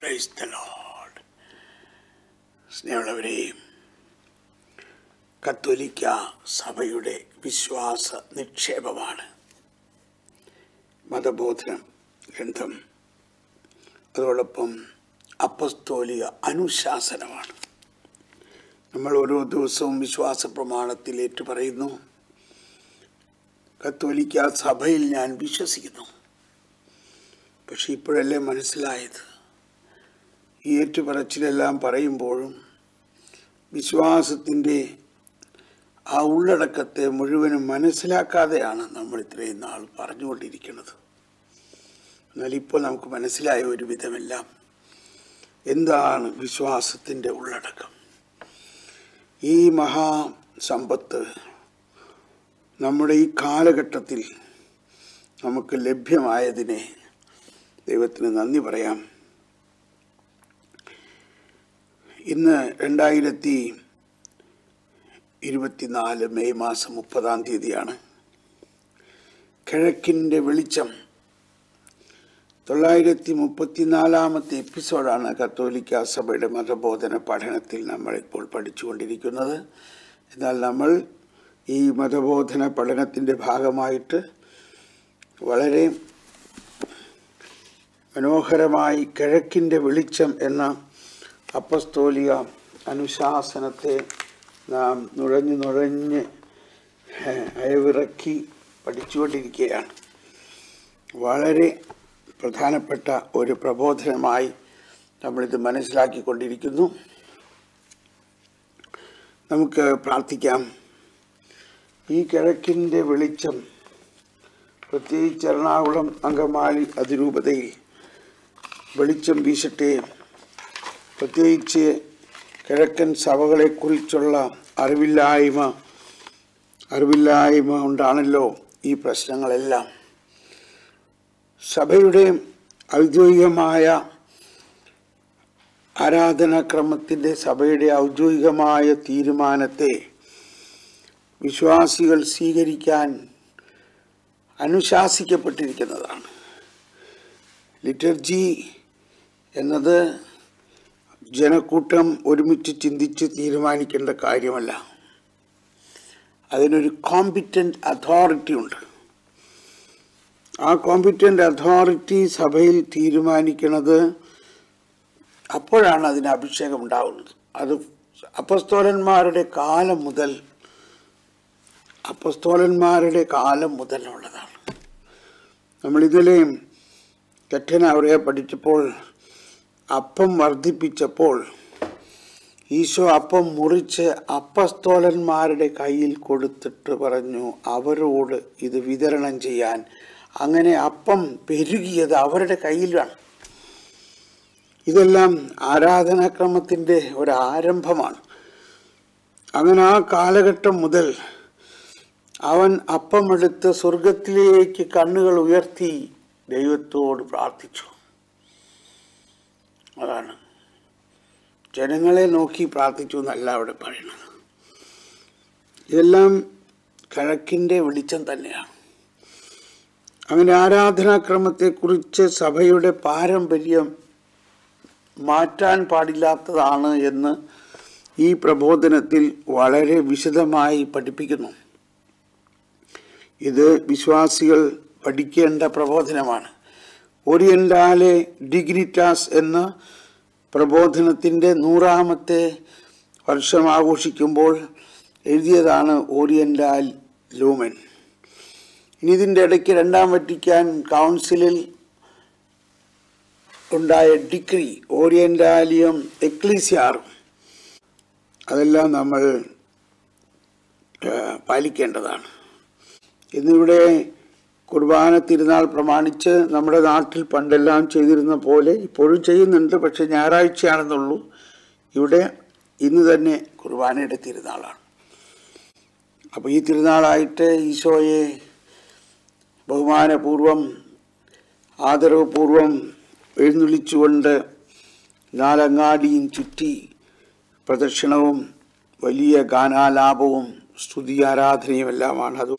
Praise the Lord സ്നേഹമുള്ളവരെയും കത്തോലിക്ക സഭയുടെ വിശ്വാസ നിക്ഷേപമാണ് മതബോധനം ഗ്രന്ഥം അതോടൊപ്പം അപ്പസ്തോലിക അനുശാസനമാണ് നമ്മൾ ഓരോ ദിവസവും വിശ്വാസ പ്രമാണത്തിൽ ഏറ്റുപറയുന്നു കത്തോലിക്ക സഭയിൽ ഞാൻ വിശ്വസിക്കുന്നു പക്ഷെ ഇപ്പോഴല്ലേ മനസ്സിലായത് ഈ ഏറ്റുപറച്ചിലെല്ലാം പറയുമ്പോഴും വിശ്വാസത്തിൻ്റെ ആ ഉള്ളടക്കത്തെ മുഴുവനും മനസ്സിലാക്കാതെയാണ് നമ്മൾ ഇത്രയും നാൾ പറഞ്ഞുകൊണ്ടിരിക്കുന്നത് എന്നാൽ ഇപ്പോൾ നമുക്ക് മനസ്സിലായ ഒരു വിധമെല്ലാം എന്താണ് വിശ്വാസത്തിൻ്റെ ഉള്ളടക്കം ഈ മഹാസമ്പത്ത് നമ്മുടെ ഈ കാലഘട്ടത്തിൽ നമുക്ക് ലഭ്യമായതിനെ ദൈവത്തിന് നന്ദി പറയാം ഇന്ന് രണ്ടായിരത്തി ഇരുപത്തിനാല് മെയ് മാസം മുപ്പതാം തീയതിയാണ് കിഴക്കിൻ്റെ വെളിച്ചം തൊള്ളായിരത്തി മുപ്പത്തിനാലാമത്തെ എപ്പിസോഡാണ് കത്തോലിക്ക സഭയുടെ മതബോധന പഠനത്തിൽ നമ്മളിപ്പോൾ പഠിച്ചുകൊണ്ടിരിക്കുന്നത് എന്നാൽ നമ്മൾ ഈ മതബോധന പഠനത്തിൻ്റെ ഭാഗമായിട്ട് വളരെ മനോഹരമായി കിഴക്കിൻ്റെ വെളിച്ചം എന്ന അപ്പസ്തോലിക അനുശാസനത്തെ നാം നുഴഞ്ഞു നുഴഞ്ഞ് അയവിറക്കി പഠിച്ചുകൊണ്ടിരിക്കുകയാണ് വളരെ പ്രധാനപ്പെട്ട ഒരു പ്രബോധനമായി നമ്മളിത് മനസ്സിലാക്കിക്കൊണ്ടിരിക്കുന്നു നമുക്ക് പ്രാർത്ഥിക്കാം ഈ കിഴക്കിൻ്റെ വെളിച്ചം പ്രത്യേകിച്ച് എറണാകുളം അങ്കമാലി അതിരൂപതയിൽ വെളിച്ചം വീശട്ടെ പ്രത്യേകിച്ച് കിഴക്കൻ സഭകളെക്കുറിച്ചുള്ള അറിവില്ലായ്മ അറിവില്ലായ്മ കൊണ്ടാണല്ലോ ഈ പ്രശ്നങ്ങളെല്ലാം സഭയുടെ ഔദ്യോഗികമായ ആരാധനാക്രമത്തിൻ്റെ സഭയുടെ ഔദ്യോഗികമായ തീരുമാനത്തെ വിശ്വാസികൾ സ്വീകരിക്കാൻ അനുശാസിക്കപ്പെട്ടിരിക്കുന്നതാണ് ലിറ്റർജി എന്നത് ജനക്കൂട്ടം ഒരുമിച്ച് ചിന്തിച്ച് തീരുമാനിക്കേണ്ട കാര്യമല്ല അതിനൊരു കോമ്പിറ്റൻ്റ് അതോറിറ്റി ഉണ്ട് ആ കോമ്പിറ്റൻ്റ് അതോറിറ്റി സഭയിൽ തീരുമാനിക്കുന്നത് അപ്പോഴാണ് അതിന് അഭിഷേകം ഉണ്ടാവുന്നത് അത് അപ്പസ്തോലന്മാരുടെ കാലം മുതൽ അപ്പസ്തോലന്മാരുടെ കാലം മുതലുള്ളതാണ് നമ്മൾ ഇന്നലെ തെറ്റന അവരെ പഠിച്ചപ്പോൾ അപ്പം വർദ്ധിപ്പിച്ചപ്പോൾ ഈശോ അപ്പം മുറിച്ച് അപ്പസ്തോലന്മാരുടെ കയ്യിൽ കൊടുത്തിട്ട് പറഞ്ഞു അവരോട് ഇത് വിതരണം ചെയ്യാൻ അങ്ങനെ അപ്പം പെരുകിയത് അവരുടെ കയ്യിലാണ് ഇതെല്ലാം ആരാധനാക്രമത്തിൻ്റെ ഒരാരംഭമാണ് അങ്ങനെ ആ കാലഘട്ടം മുതൽ അവൻ അപ്പമെടുത്ത് സ്വർഗത്തിലേക്ക് കണ്ണുകൾ ഉയർത്തി ദൈവത്തോട് പ്രാർത്ഥിച്ചു അതാണ് ജനങ്ങളെ നോക്കി പ്രാർത്ഥിച്ചു എന്നല്ല അവിടെ പറയുന്നത് ഇതെല്ലാം കിഴക്കിൻ്റെ വെളിച്ചം തന്നെയാണ് അങ്ങനെ ആരാധനാക്രമത്തെക്കുറിച്ച് സഭയുടെ പാരമ്പര്യം മാറ്റാൻ പാടില്ലാത്തതാണ് എന്ന് ഈ പ്രബോധനത്തിൽ വളരെ വിശദമായി പഠിപ്പിക്കുന്നു ഇത് വിശ്വാസികൾ പഠിക്കേണ്ട പ്രബോധനമാണ് ഓറിയന്റാലെ ഡിഗ്നിറ്റാസ് എന്ന പ്രബോധനത്തിൻ്റെ നൂറാമത്തെ വർഷം ആഘോഷിക്കുമ്പോൾ എഴുതിയതാണ് ഓറിയന്റാൽ ലൂമൻ ഇനി ഇതിൻ്റെ ഇടയ്ക്ക് രണ്ടാം വറ്റിക്കാൻ കൗൺസിലിൽ ഉണ്ടായ ഡിഗ്രി ഓറിയന്റാലിയം എക്ലീസിയാറും അതെല്ലാം നമ്മൾ പാലിക്കേണ്ടതാണ് ഇന്നിവിടെ കുർബാന തിരുനാൾ പ്രമാണിച്ച് നമ്മുടെ നാട്ടിൽ പണ്ടെല്ലാം ചെയ്തിരുന്ന പോലെ ഇപ്പോഴും ചെയ്യുന്നുണ്ട് പക്ഷെ ഞായറാഴ്ചയാണെന്നുള്ളൂ ഇവിടെ ഇന്ന് തന്നെ കുർബാനയുടെ തിരുനാളാണ് അപ്പോൾ ഈ തിരുനാളായിട്ട് ഈശോയെ ബഹുമാനപൂർവം ആദരവപൂർവം എഴുന്നള്ളിച്ചുകൊണ്ട് നാലങ്ങാടിയും ചുറ്റി പ്രദക്ഷിണവും വലിയ ഗാനാലാപവും സ്തുതി ആരാധനയും എല്ലാമാണ് അത്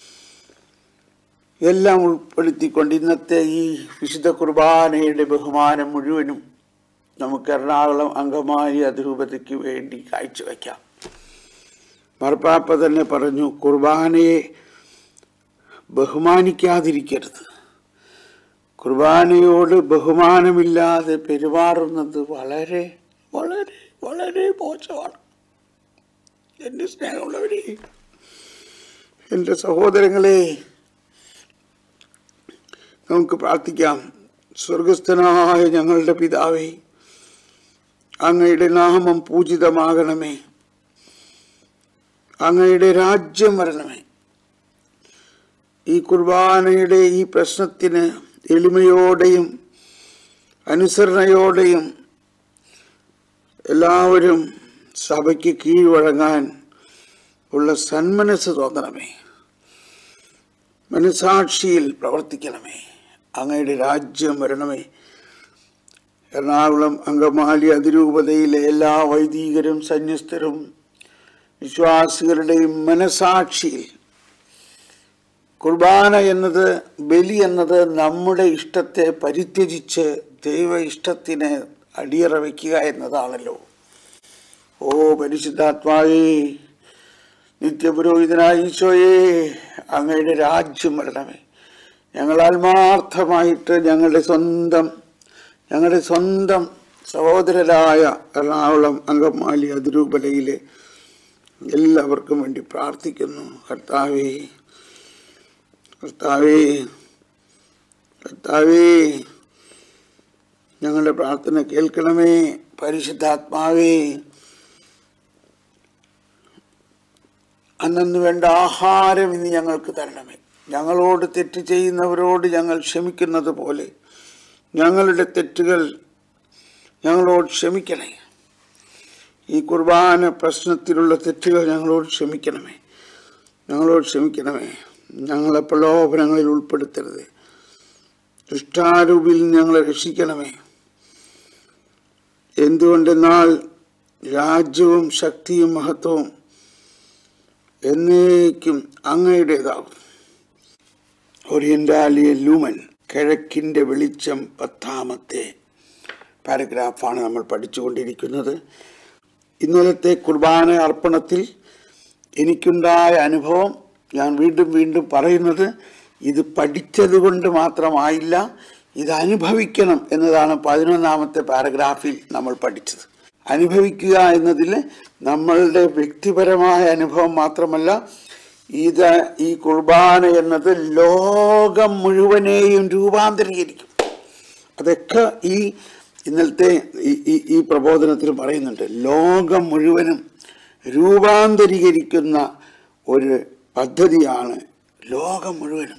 എല്ലാം ഉൾപ്പെടുത്തിക്കൊണ്ട് ഇന്നത്തെ ഈ വിശുദ്ധ കുർബാനയുടെ ബഹുമാനം മുഴുവനും നമുക്ക് എറണാകുളം അങ്കമാലി അതിരൂപതയ്ക്ക് വേണ്ടി കാഴ്ചവെക്കാം മർപ്പാപ്പ തന്നെ പറഞ്ഞു കുർബാനയെ ബഹുമാനിക്കാതിരിക്കരുത് കുർബാനയോട് ബഹുമാനമില്ലാതെ പെരുമാറുന്നത് വളരെ വളരെ വളരെ മോശമാണ് എൻ്റെ സ്നേഹമുള്ളവരെ എൻ്റെ സഹോദരങ്ങളെ നമുക്ക് പ്രാർത്ഥിക്കാം സ്വർഗസ്ഥനായ ഞങ്ങളുടെ പിതാവേ അങ്ങയുടെ നാമം പൂജിതമാകണമേ അങ്ങയുടെ രാജ്യം വരണമേ ഈ കുർബാനയുടെ ഈ പ്രശ്നത്തിന് എളിമയോടെയും അനുസരണയോടെയും എല്ലാവരും സഭയ്ക്ക് കീഴ്വഴങ്ങാൻ ഉള്ള സന്മനസ് തോന്നണമേ മനസാക്ഷിയിൽ പ്രവർത്തിക്കണമേ അങ്ങയുടെ രാജ്യം വരണമേ എറണാകുളം അങ്കമാലി അതിരൂപതയിലെ എല്ലാ വൈദികരും സന്യസ്തരും വിശ്വാസികളുടെയും മനസാക്ഷിയിൽ കുർബാന എന്നത് ബലി എന്നത് നമ്മുടെ ഇഷ്ടത്തെ പരിത്യജിച്ച് ദൈവ ഇഷ്ടത്തിന് അടിയറ വയ്ക്കുക എന്നതാണല്ലോ ഓ പരിശുദ്ധാത്മാവേ നിത്യപുരോഹിതനായ ഈശോയെ അങ്ങയുടെ രാജ്യം വരണമേ ഞങ്ങൾ ആത്മാർത്ഥമായിട്ട് ഞങ്ങളുടെ സ്വന്തം ഞങ്ങളുടെ സ്വന്തം സഹോദരരായ എറണാകുളം അങ്കമാലി അതിരൂപതയിലെ എല്ലാവർക്കും വേണ്ടി പ്രാർത്ഥിക്കുന്നു കർത്താവേ കർത്താവേ കർത്താവേ ഞങ്ങളുടെ പ്രാർത്ഥന കേൾക്കണമേ പരിശുദ്ധാത്മാവേ അന്നു വേണ്ട ആഹാരം ഇന്ന് ഞങ്ങൾക്ക് തരണമേ ഞങ്ങളോട് തെറ്റ് ചെയ്യുന്നവരോട് ഞങ്ങൾ ക്ഷമിക്കുന്നത് പോലെ ഞങ്ങളുടെ തെറ്റുകൾ ഞങ്ങളോട് ക്ഷമിക്കണേ ഈ കുർബാന പ്രശ്നത്തിലുള്ള തെറ്റുകൾ ഞങ്ങളോട് ക്ഷമിക്കണമേ ഞങ്ങളോട് ക്ഷമിക്കണമേ ഞങ്ങളെ പ്രലോഭനങ്ങളിൽ ഉൾപ്പെടുത്തരുത് ദുഷ്ടാരൂപിൽ ഞങ്ങളെ രക്ഷിക്കണമേ എന്തുകൊണ്ടെന്നാൽ രാജ്യവും ശക്തിയും മഹത്വവും എന്നേക്കും അങ്ങയുടേതാകും ഒറിയന്റാലിയ ലൂമൻ കിഴക്കിൻ്റെ വെളിച്ചം പത്താമത്തെ പാരഗ്രാഫാണ് നമ്മൾ പഠിച്ചുകൊണ്ടിരിക്കുന്നത് ഇന്നലത്തെ കുർബാന അർപ്പണത്തിൽ എനിക്കുണ്ടായ അനുഭവം ഞാൻ വീണ്ടും വീണ്ടും പറയുന്നത് ഇത് പഠിച്ചത് കൊണ്ട് മാത്രമായില്ല ഇത് അനുഭവിക്കണം എന്നതാണ് പതിനൊന്നാമത്തെ പാരഗ്രാഫിൽ നമ്മൾ പഠിച്ചത് അനുഭവിക്കുക എന്നതിൽ നമ്മളുടെ വ്യക്തിപരമായ അനുഭവം മാത്രമല്ല ഇത് ഈ കുർബാന എന്നത് ലോകം മുഴുവനെയും രൂപാന്തരീകരിക്കും അതൊക്കെ ഈ ഇന്നലത്തെ ഈ- ഈ ഈ പ്രബോധനത്തിൽ പറയുന്നുണ്ട് ലോകം മുഴുവനും രൂപാന്തരീകരിക്കുന്ന ഒരു പദ്ധതിയാണ് ലോകം മുഴുവനും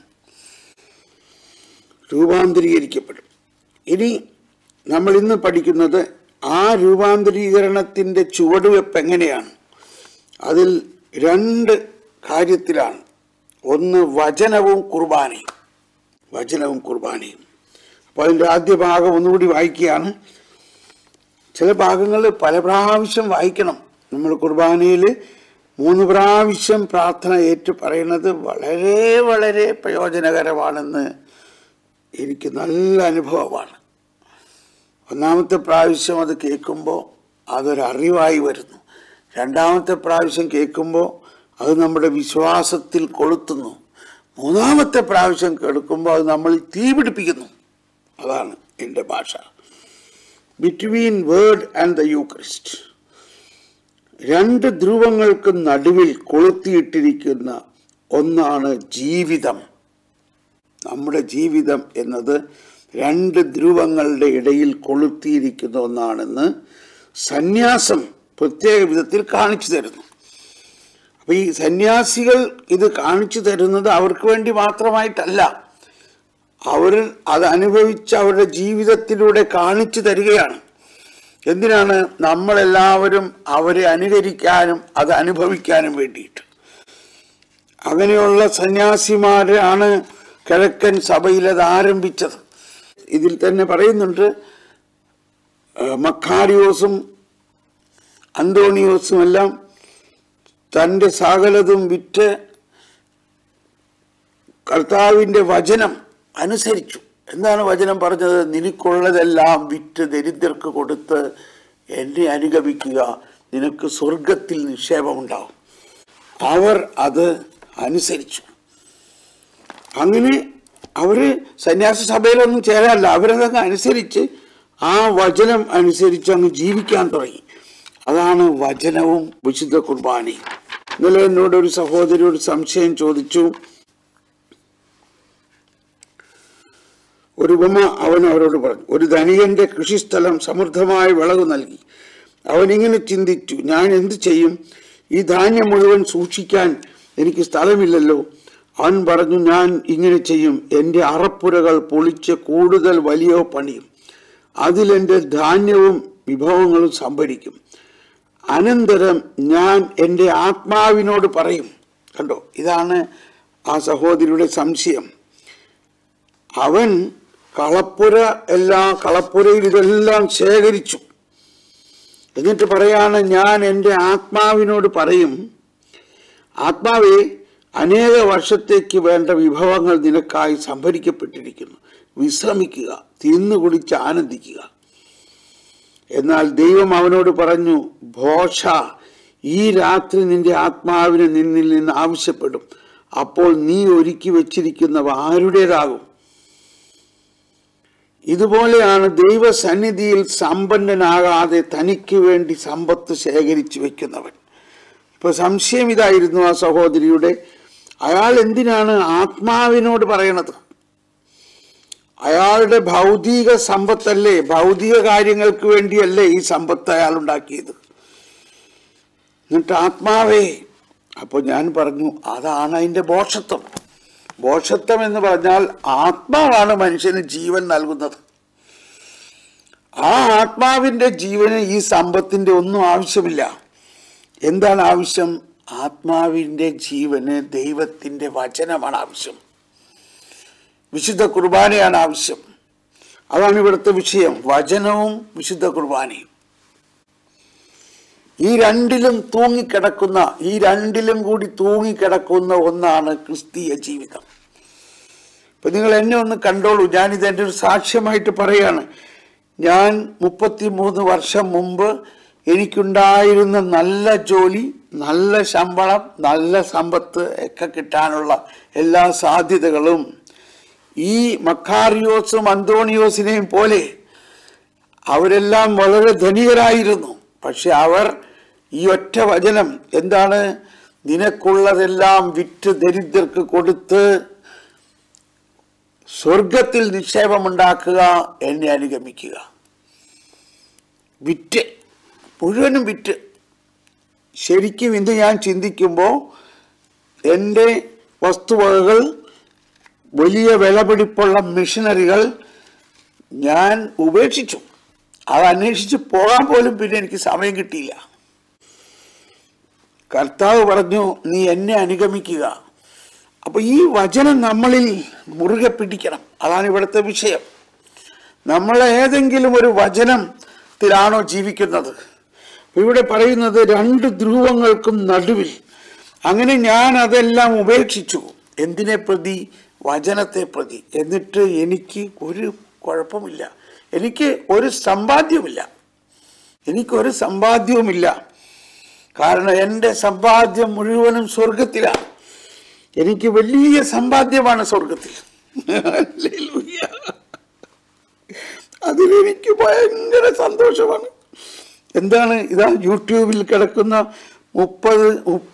രൂപാന്തരീകരിക്കപ്പെടും ഇനി നമ്മൾ ഇന്ന് പഠിക്കുന്നത് ആ രൂപാന്തരീകരണത്തിൻ്റെ ചുവടുവെപ്പ് എങ്ങനെയാണ് അതിൽ രണ്ട് കാര്യത്തിലാണ് ഒന്ന് വചനവും കുർബാനയും വചനവും കുർബാനയും അപ്പോൾ അതിൻ്റെ ആദ്യ ഭാഗം ഒന്നുകൂടി വായിക്കുകയാണ് ചില ഭാഗങ്ങൾ പല പ്രാവശ്യം വായിക്കണം നമ്മൾ കുർബാനയിൽ മൂന്ന് പ്രാവശ്യം പ്രാർത്ഥന ഏറ്റു പറയുന്നത് വളരെ വളരെ പ്രയോജനകരമാണെന്ന് എനിക്ക് നല്ല അനുഭവമാണ് ഒന്നാമത്തെ പ്രാവശ്യം അത് കേൾക്കുമ്പോൾ അതൊരറിവായി വരുന്നു രണ്ടാമത്തെ പ്രാവശ്യം കേൾക്കുമ്പോൾ അത് നമ്മുടെ വിശ്വാസത്തിൽ കൊളുത്തുന്നു മൂന്നാമത്തെ പ്രാവശ്യം കേൾക്കുമ്പോൾ അത് നമ്മൾ തീ പിടിപ്പിക്കുന്നു അതാണ് എൻ്റെ ഭാഷ between word and the Eucharist രണ്ട് ധ്രുവങ്ങൾക്ക് നടുവിൽ കൊളുത്തിയിട്ടിരിക്കുന്ന ഒന്നാണ് ജീവിതം നമ്മുടെ ജീവിതം എന്നത് രണ്ട് ധ്രുവങ്ങളുടെ ഇടയിൽ കൊളുത്തിയിരിക്കുന്ന ഒന്നാണെന്ന് സന്യാസം പ്രത്യേക വിധത്തിൽ കാണിച്ചു തരുന്നു അപ്പൊ ഈ സന്യാസികൾ ഇത് കാണിച്ചു തരുന്നത് അവർക്ക് വേണ്ടി മാത്രമായിട്ടല്ല അവർ അത് അനുഭവിച്ച് അവരുടെ ജീവിതത്തിലൂടെ കാണിച്ചു തരികയാണ് എന്തിനാണ് നമ്മളെല്ലാവരും അവരെ അനുകരിക്കാനും അത് അനുഭവിക്കാനും വേണ്ടിയിട്ട് അങ്ങനെയുള്ള സന്യാസിമാരാണ് കിഴക്കൻ സഭയിൽ അത് ആരംഭിച്ചത് ഇതിൽ തന്നെ പറയുന്നുണ്ട് ആ, മക്കാരിയോസും അന്തോണിയോസും എല്ലാം തൻ്റെ സകലതും വിറ്റ് കർത്താവിൻ്റെ വചനം അനുസരിച്ചു എന്താണ് വചനം പറഞ്ഞത് നിനക്കുള്ളതെല്ലാം വിറ്റ് ദരിദ്രർക്ക് കൊടുത്ത് എന്നെ അനുഗമിക്കുക നിനക്ക് സ്വർഗത്തിൽ നിക്ഷേപമുണ്ടാവും അവർ അത് അനുസരിച്ചു അങ്ങനെ അവര് സന്യാസ സഭയിലൊന്നും ചേരാനല്ല അവരതങ്ങ് അനുസരിച്ച് ആ വചനം അനുസരിച്ച് അങ്ങ് ജീവിക്കാൻ തുടങ്ങി അതാണ് വചനവും വിശുദ്ധ കുർബാനയും ഇന്നലെ എന്നോട് ഒരു സഹോദരിയോട് സംശയം ചോദിച്ചു ഒരു ഉപമ അവൻ അവരോട് പറഞ്ഞു ഒരു ധനികന്റെ കൃഷിസ്ഥലം സമൃദ്ധമായ വിളവ് നൽകി അവനിങ്ങനെ ചിന്തിച്ചു ഞാൻ എന്ത് ചെയ്യും ഈ ധാന്യം മുഴുവൻ സൂക്ഷിക്കാൻ എനിക്ക് സ്ഥലമില്ലല്ലോ അവൻ പറഞ്ഞു ഞാൻ ഇങ്ങനെ ചെയ്യും എൻ്റെ അറപ്പുരകൾ പൊളിച്ച് കൂടുതൽ വലിയ പണിയും അതിലെൻ്റെ ധാന്യവും വിഭവങ്ങളും സംഭരിക്കും അനന്തരം ഞാൻ എൻ്റെ ആത്മാവിനോട് പറയും കണ്ടോ ഇതാണ് ആ സഹോദരിയുടെ സംശയം അവൻ കളപ്പുര എല്ലാം കളപ്പുരയിൽ ഇതെല്ലാം ശേഖരിച്ചു എന്നിട്ട് പറയാണ് ഞാൻ എൻ്റെ ആത്മാവിനോട് പറയും ആത്മാവെ അനേക വർഷത്തേക്ക് വേണ്ട വിഭവങ്ങൾ നിനക്കായി സംഭരിക്കപ്പെട്ടിരിക്കുന്നു വിശ്രമിക്കുക തിന്നു കുടിച്ച് ആനന്ദിക്കുക എന്നാൽ ദൈവം അവനോട് പറഞ്ഞു ഭോഷ ഈ രാത്രി നിന്റെ ആത്മാവിനെ നിന്നിൽ നിന്ന് ആവശ്യപ്പെടും അപ്പോൾ നീ ഒരുക്കി വച്ചിരിക്കുന്നവ ആരുടേതാകും ഇതുപോലെയാണ് ദൈവസന്നിധിയിൽ സമ്പന്നനാകാതെ തനിക്ക് വേണ്ടി സമ്പത്ത് ശേഖരിച്ചു വെക്കുന്നവൻ ഇപ്പൊ സംശയം ഇതായിരുന്നു ആ സഹോദരിയുടെ അയാൾ എന്തിനാണ് ആത്മാവിനോട് പറയണത് അയാളുടെ ഭൗതിക സമ്പത്തല്ലേ ഭൗതിക കാര്യങ്ങൾക്ക് വേണ്ടിയല്ലേ ഈ സമ്പത്ത് അയാൾ ഉണ്ടാക്കിയത് എന്നിട്ട് ആത്മാവേ അപ്പോൾ ഞാൻ പറഞ്ഞു അതാണ് അതിൻ്റെ ബോഷത്വം ബോഷത്വം എന്ന് പറഞ്ഞാൽ ആത്മാവാണ് മനുഷ്യന് ജീവൻ നൽകുന്നത് ആ ആത്മാവിൻ്റെ ജീവന് ഈ സമ്പത്തിൻ്റെ ഒന്നും ആവശ്യമില്ല എന്താണ് ആവശ്യം ആത്മാവിൻ്റെ ജീവന് ദൈവത്തിൻ്റെ വചനമാണ് ആവശ്യം വിശുദ്ധ കുർബാനയാണ് ആവശ്യം അതാണ് ഇവിടുത്തെ വിഷയം വചനവും വിശുദ്ധ കുർബാനയും ഈ രണ്ടിലും തൂങ്ങിക്കിടക്കുന്ന ഈ രണ്ടിലും കൂടി തൂങ്ങിക്കിടക്കുന്ന ഒന്നാണ് ക്രിസ്തീയ ജീവിതം ഇപ്പൊ നിങ്ങൾ എന്നെ ഒന്ന് കണ്ടോളൂ ഞാനിത് എൻ്റെ ഒരു സാക്ഷ്യമായിട്ട് പറയാണ് ഞാൻ മുപ്പത്തിമൂന്ന് വർഷം മുമ്പ് എനിക്കുണ്ടായിരുന്ന നല്ല ജോലി നല്ല ശമ്പളം നല്ല സമ്പത്ത് ഒക്കെ കിട്ടാനുള്ള എല്ലാ സാധ്യതകളും ഈ മക്കാറിയോസും അന്തോണിയോസിനെയും പോലെ അവരെല്ലാം വളരെ ധനികരായിരുന്നു പക്ഷെ അവർ ഈ ഒറ്റ വചനം എന്താണ് നിനക്കുള്ളതെല്ലാം വിറ്റ് ദരിദ്രർക്ക് കൊടുത്ത് സ്വർഗത്തിൽ നിക്ഷേപമുണ്ടാക്കുക എന്നെ അനുഗമിക്കുക വിറ്റ് മുഴുവനും വിറ്റ് ശരിക്കും ഇന്ന് ഞാൻ ചിന്തിക്കുമ്പോൾ എൻ്റെ വസ്തുവകകൾ വലിയ വിലപിടിപ്പുള്ള മിഷനറികൾ ഞാൻ ഉപേക്ഷിച്ചു അത് അന്വേഷിച്ച് പോകാൻ പോലും പിന്നെ എനിക്ക് സമയം കിട്ടിയില്ല കർത്താവ് പറഞ്ഞു നീ എന്നെ അനുഗമിക്കുക അപ്പൊ ഈ വചനം നമ്മളിൽ മുറുകെ പിടിക്കണം അതാണ് ഇവിടുത്തെ വിഷയം നമ്മൾ ഏതെങ്കിലും ഒരു വചനത്തിലാണോ ജീവിക്കുന്നത് ഇവിടെ പറയുന്നത് രണ്ട് ധ്രുവങ്ങൾക്കും നടുവിൽ അങ്ങനെ ഞാൻ അതെല്ലാം ഉപേക്ഷിച്ചു എന്തിനെ പ്രതി വചനത്തെ പ്രതി എന്നിട്ട് എനിക്ക് ഒരു കുഴപ്പമില്ല എനിക്ക് ഒരു സമ്പാദ്യമില്ല എനിക്കൊരു സമ്പാദ്യവുമില്ല കാരണം എൻ്റെ സമ്പാദ്യം മുഴുവനും സ്വർഗത്തിലാണ് എനിക്ക് വലിയ സമ്പാദ്യമാണ് സ്വർഗത്തിൽ ഹല്ലേലൂയ. അതിലെനിക്ക് ഭയങ്കര സന്തോഷമാണ് എന്താണ് ഇതാ യൂട്യൂബിൽ കിടക്കുന്ന മുപ്പത്